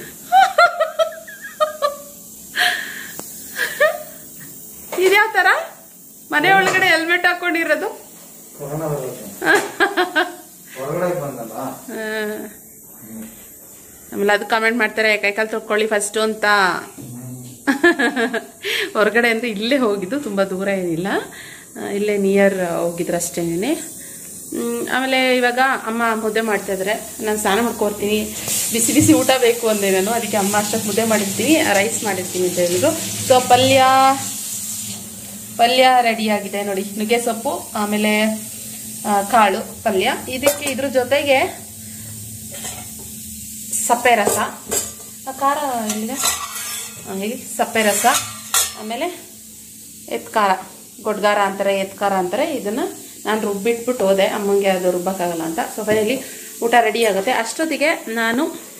ಇದ್ಯಾವ ಥರ ಮನೆ ಒಳಗಡೆ ಹೆಲ್ಮೆಟ್ ಹಾಕೊಂಡಿರೋದು ಕೊರೋನಾ ಬರಬೇಕು ಹೊರಗಡೆ ಬಂದಲ್ಲ ಆಮೇಲೆ ಅದು ಕಮೆಂಟ್ ಮಾಡ್ತಾರೆ ಕೈಕಾಲು ತೊಳ್ಕೊಳ್ಳಿ ಫಸ್ಟು ಅಂತ ಹೊರಗಡೆ ಅಂತ ಇಲ್ಲೇ ಹೋಗಿದ್ದು ತುಂಬ ದೂರ ಏನಿಲ್ಲ ಆ, ಇಲ್ಲೇ ನಿಯರ್ ಹೋಗಿದ್ರು ಅಷ್ಟೇನೆ ಆಮೇಲೆ ಇವಾಗ ಅಮ್ಮ ಮುದ್ದೆ ಮಾಡ್ತಾ ಇದ್ದಾರೆ ನಾನು ಸ್ನಾನ ಮಾಡ್ಕೊಡ್ತೀನಿ ಬಿಸಿ ಬಿಸಿ ಊಟ ಬೇಕು ಅಂದೆ ನಾನು ಅದಕ್ಕೆ ಅಮ್ಮ ಅಷ್ಟಕ್ಕೆ ಮುದ್ದೆ ಮಾಡಿರ್ತೀನಿ ರೈಸ್ ಮಾಡಿರ್ತೀನಿ ಅಂತ ಹೇಳಿದ್ರು ಸೊ ಪಲ್ಯ ಪಲ್ಯ ರೆಡಿ ಆಗಿದೆ ನೋಡಿ ನುಗ್ಗೆ ಸೊಪ್ಪು ಆಮೇಲೆ ಆ, ಕಾಳು ಪಲ್ಯ ಇದಕ್ಕೆ ಇದ್ರ ಜೊತೆಗೆ ಸಪ್ಪೆ ರಸ ಆ, ಖಾರ ಎಲ್ಲಿದೆ ಆ, ಹೇಳಿ ಸಪ್ಪೆ ರಸ ಆಮೇಲೆ ಎತ್ಕಾರ ಗೊಡ್ಗಾರ ಅಂತಾರೆ ಎತ್ಕಾರ ಅಂತಾರೆ ಇದನ್ನು ನಾನು ರುಬ್ಬಿಟ್ಬಿಟ್ಟು ಹೋದೆ ಅಮ್ಮಂಗೆ ಅದು ರುಬ್ಬಕ್ಕಾಗಲ್ಲ ಅಂತ ಸೊ ಫೈನಲಿ ಊಟ ರೆಡಿ ಆಗುತ್ತೆ ಅಷ್ಟೊತ್ತಿಗೆ ನಾನು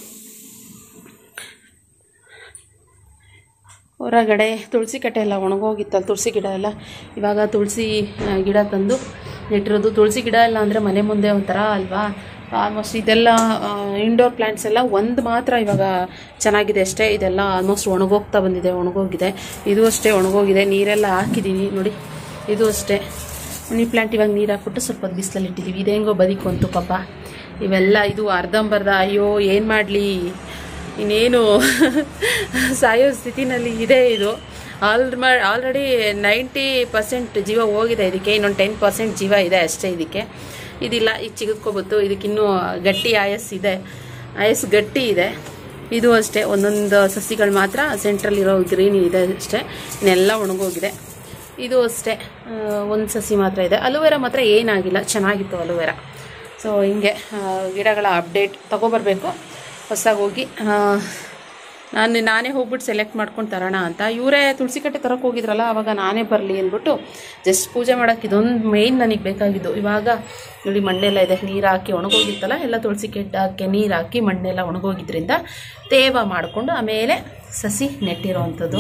ಹೊರಗಡೆ ತುಳಸಿ ಕಟ್ಟೆ ಎಲ್ಲ ಒಣಗೋಗಿತ್ತಲ್ಲ ತುಳಸಿ ಗಿಡ ಎಲ್ಲ ಇವಾಗ ತುಳಸಿ ಆ, ಗಿಡ ತಂದು ನೆಟ್ಟಿರೋದು ತುಳಸಿ ಗಿಡ ಎಲ್ಲ ಅಂದರೆ ಮನೆ ಮುಂದೆ ಒಂಥರ ಅಲ್ವಾ ಆಲ್ಮೋಸ್ಟ್ ಇದೆಲ್ಲ ಇಂಡೋರ್ ಪ್ಲ್ಯಾಂಟ್ಸ್ ಎಲ್ಲ ಒಂದು ಮಾತ್ರ ಇವಾಗ ಚೆನ್ನಾಗಿದೆ ಅಷ್ಟೇ ಇದೆಲ್ಲ ಆಲ್ಮೋಸ್ಟ್ ಒಣಗೋಗ್ತಾ ಬಂದಿದೆ ಒಣಗೋಗಿದೆ ಇದು ಅಷ್ಟೇ ಒಣಗೋಗಿದೆ ನೀರೆಲ್ಲ ಹಾಕಿದ್ದೀನಿ ನೋಡಿ ಇದು ಅಷ್ಟೇ ಮನಿ ಪ್ಲ್ಯಾಂಟ್ ಇವಾಗ ನೀರು ಹಾಕ್ಬಿಟ್ಟು ಸ್ವಲ್ಪ ಹೊತ್ತು ಬಿಸಿಲಲ್ಲಿ ಇಟ್ಟಿದ್ದೀವಿ ಇದು ಹೆಂಗೋ ಬದುಕುಂಟು ಪಾಪ ಇವೆಲ್ಲ ಇದು ಅರ್ಧಂಬರ್ಧ ಅಯ್ಯೋ ಏನು ಮಾಡಲಿ ಇನ್ನೇನು ಸಾಯೋ ಸ್ಥಿತಿನಲ್ಲಿ ಇದೆ ಇದು ಆಲ್ಮ ಆಲ್ರೆಡಿ ನೈಂಟಿ ಪರ್ಸೆಂಟ್ ಜೀವ ಹೋಗಿದೆ ಇದಕ್ಕೆ ಇನ್ನೊಂದು ಟೆನ್ ಪರ್ಸೆಂಟ್ ಜೀವ ಇದೆ ಅಷ್ಟೇ ಇದಕ್ಕೆ ಇದಿಲ್ಲ ಇದು ಚಿಗುತ್ಕೋಬೋದು ಇದಕ್ಕಿನ್ನೂ ಗಟ್ಟಿ ಆಯಸ್ ಇದೆ ಆಯಸ್ ಗಟ್ಟಿ ಇದೆ ಇದು ಅಷ್ಟೇ ಒಂದೊಂದು ಸಸಿಗಳು ಮಾತ್ರ ಸೆಂಟ್ರಲ್ ಇರೋ ಗ್ರೀನ್ ಇದೆ ಅಷ್ಟೇ ಇನ್ನೆಲ್ಲ ಒಣಗೋಗಿದೆ ಇದು ಅಷ್ಟೇ ಒಂದು ಸಸಿ ಮಾತ್ರ ಇದೆ ಅಲೋವೆರಾ ಮಾತ್ರ ಏನಾಗಿಲ್ಲ ಚೆನ್ನಾಗಿತ್ತು ಅಲೋವೆರಾ ಸೊ ಹಿಂಗೆ ಆ, ಗಿಡಗಳ ಅಪ್ಡೇಟ್ ತೊಗೊಬರ್ಬೇಕು ಹೊಸದಾಗಿ ಹೋಗಿ ಆ, ನಾನು ನಾನೇ ಹೋಗ್ಬಿಟ್ಟು ಸೆಲೆಕ್ಟ್ ಮಾಡ್ಕೊಂಡು ತರೋಣ ಅಂತ ಇವರೇ ತುಳಸಿ ಕಟ್ಟೆ ತರಕ್ಕೆ ಹೋಗಿದ್ರಲ್ಲ ಆವಾಗ ನಾನೇ ಬರಲಿ ಅಂದ್ಬಿಟ್ಟು ಜಸ್ಟ್ ಪೂಜೆ ಮಾಡೋಕ್ಕೆ ಇದೊಂದು ಮೇಯ್ನ್ ನನಗೆ ಬೇಕಾಗಿದ್ದು ಇವಾಗ ನೋಡಿ ಮಣ್ಣೆಲ್ಲ ಇದೆ ನೀರು ಹಾಕಿ ಒಣಗೋಗಿತ್ತಲ್ಲ ಎಲ್ಲ ತುಳಸಿ ಕೆಟ್ಟಕ್ಕೆ ನೀರು ಹಾಕಿ ಮಣ್ಣೆಲ್ಲ ಒಣಗೋಗಿದ್ರಿಂದ ತೇವ ಮಾಡಿಕೊಂಡು ಆಮೇಲೆ ಸಸಿ ನೆಟ್ಟಿರೋವಂಥದ್ದು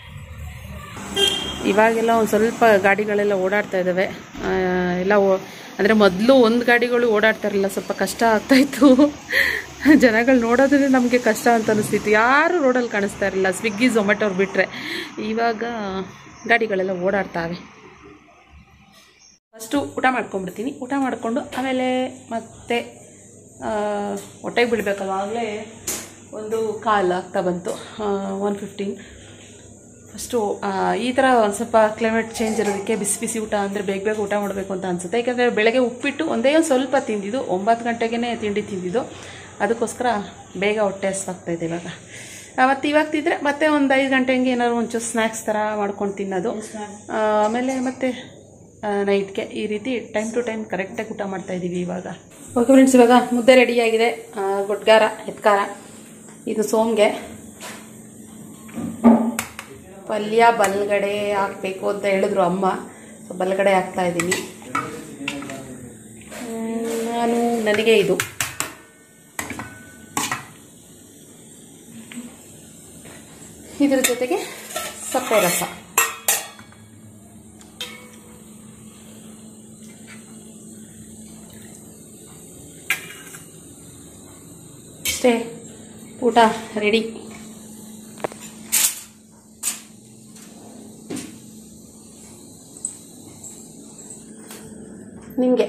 ಇವಾಗೆಲ್ಲ ಒಂದು ಸ್ವಲ್ಪ ಗಾಡಿಗಳೆಲ್ಲ ಓಡಾಡ್ತಾ ಇದ್ದಾವೆ ಆ, ಎಲ್ಲ ಓ ಅಂದರೆ ಮೊದಲು ಒಂದು ಗಾಡಿಗಳು ಓಡಾಡ್ತಾ ಇರಲಿಲ್ಲ ಸ್ವಲ್ಪ ಕಷ್ಟ ಆಗ್ತಾಯಿತ್ತು ಜನಗಳು ನೋಡೋದ್ರೆ ನಮಗೆ ಕಷ್ಟ ಅಂತ ಅನಿಸ್ತಿತ್ತು ಯಾರು ರೋಡಲ್ಲಿ ಕಾಣಿಸ್ತಾ ಇರಲಿಲ್ಲ ಸ್ವಿಗ್ಗಿ ಝೊಮ್ಯಾಟೋರು ಬಿಟ್ಟರೆ ಇವಾಗ ಗಾಡಿಗಳೆಲ್ಲ ಓಡಾಡ್ತಾವೆ ಫಸ್ಟು ಊಟ ಮಾಡ್ಕೊಂಡ್ಬಿಡ್ತೀನಿ ಊಟ ಮಾಡಿಕೊಂಡು ಆಮೇಲೆ ಮತ್ತೆ ಆ, ಹೊಟ್ಟೆಗೆ ಬಿಡಬೇಕಲ್ವ ಆಗಲೇ ಒಂದು ಕಾಲ್ ಆಗ್ತಾ ಬಂತು ಒನ್ ಫಿಫ್ಟೀನ್ ಫಸ್ಟು ಈ ಥರ ಒಂದು ಸ್ವಲ್ಪ ಕ್ಲೈಮೇಟ್ ಚೇಂಜ್ ಇರೋದಕ್ಕೆ ಬಿಸಿ ಬಿಸಿ ಊಟ ಅಂದರೆ ಬೇಗ ಬೇಗ ಊಟ ಮಾಡಬೇಕು ಅಂತ ಅನಿಸುತ್ತೆ ಯಾಕಂದರೆ ಬೆಳಗ್ಗೆ ಉಪ್ಪಿಟ್ಟು ಒಂದೇ ಒಂದು ಸ್ವಲ್ಪ ತಿಂದಿದ್ದು ಒಂಬತ್ತು ಗಂಟೆಗೆ ತಿಂಡಿ ತಿಂದಿದ್ದು ಅದಕ್ಕೋಸ್ಕರ ಬೇಗ ಹೊಟ್ಟೆ ಹಸ್ವಾಗ್ತಾ ಇದೆ ಇವಾಗ ಆ, ಮತ್ತೆ ಇವಾಗ ತಿಂದರೆ ಮತ್ತೆ ಒಂದು ಐದು ಗಂಟೆ ಹಂಗೆ ಏನಾದ್ರು ಒಂಚೂರು ಸ್ನ್ಯಾಕ್ಸ್ ಥರ ಮಾಡ್ಕೊಂಡು ತಿನ್ನೋದು ಆ, ಆಮೇಲೆ ಮತ್ತೆ ನೈಟ್ಗೆ ಈ ರೀತಿ ಟೈಮ್ ಟು ಟೈಮ್ ಕರೆಕ್ಟಾಗಿ ಊಟ ಮಾಡ್ತಾ ಇದ್ದೀವಿ ಇವಾಗ ಓಕೆ ಫ್ರೆಂಡ್ಸ್ ಇವಾಗ ಮುದ್ದೆ ರೆಡಿಯಾಗಿದೆ ಗೊಡ್ಗಾರ ಎತ್ಕಾರ ಇದು ಸೋಮ್ಗೆ ಪಲ್ಯ ಬಲ್ಗಡೆ ಹಾಕಬೇಕು ಅಂತ ಹೇಳಿದ್ರು ಅಮ್ಮ ಸೊ ಬಲ್ಗಡೆ ಹಾಕ್ತಾ ಇದ್ದೀನಿ ಹ್ಮ್, ನಾನು ನನಗೆ ಇದು ಇದ್ರ ಜೊತೆಗೆ ಸಪ್ಪೆ ರಸ ಅಷ್ಟೇ ಊಟ ರೆಡಿ ನಿಮಗೆ